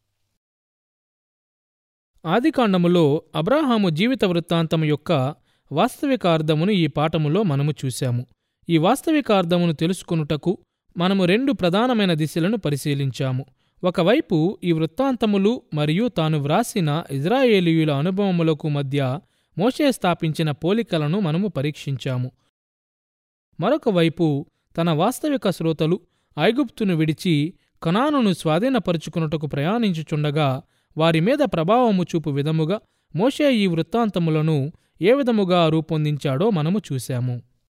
ఆదికాండములో అబ్రాహాము జీవిత వృత్తాంతము యొక్క వాస్తవిక అర్థమును ఈ పాఠములో మనము చూశాము ఈ వాస్తవిక అర్థమును తెలుసుకొనుటకు మనము రెండు ప్రధానమైన దిశలను పరిశీలించాము ఒకవైపు ఈ వృత్తాంతములు మరియు తాను వ్రాసిన ఇజ్రాయేలీయుల అనుభవములకు మధ్య మోషే స్థాపించిన పోలికలను మనము పరీక్షించాము మరొక వైపు తన వాస్తవిక శ్రోతలు ఐగుప్తును విడిచి కనానును స్వాధీనపరుచుకున్నటకు ప్రయాణించుచుండగా వారి మీద ప్రభావము చూపు విధముగా మోషే ఈ వృత్తాంతములను ఏ విధముగా రూపొందించాడో మనము చూశాము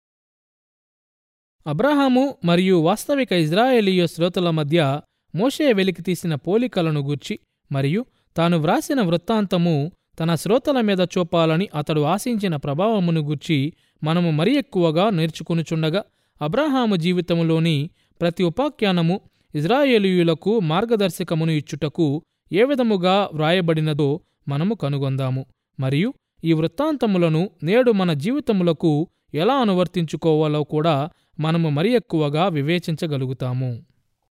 అబ్రహాము మరియు వాస్తవిక ఇజ్రాయేలీయ శ్రోతల మధ్య మోషే వెలికితీసిన పోలికలను గూర్చి మరియు తాను వ్రాసిన వృత్తాంతము తన శ్రోతల మీద చూపాలని అతడు ఆశించిన ప్రభావమును గూర్చి మనము మరి ఎక్కువగా నేర్చుకునుచుండగా అబ్రహాము జీవితములోని ప్రతి ఉపాఖ్యానము ఇజ్రాయేలీయులకు మార్గదర్శకమును ఇచ్చుటకు ఏ విధముగా వ్రాయబడినదో మనము కనుగొందాము మరియు ఈ వృత్తాంతములను నేడు మన జీవితములకు ఎలా అనువర్తించుకోవాలో కూడా మనము మరి ఎక్కువగా వివేచించగలుగుతాము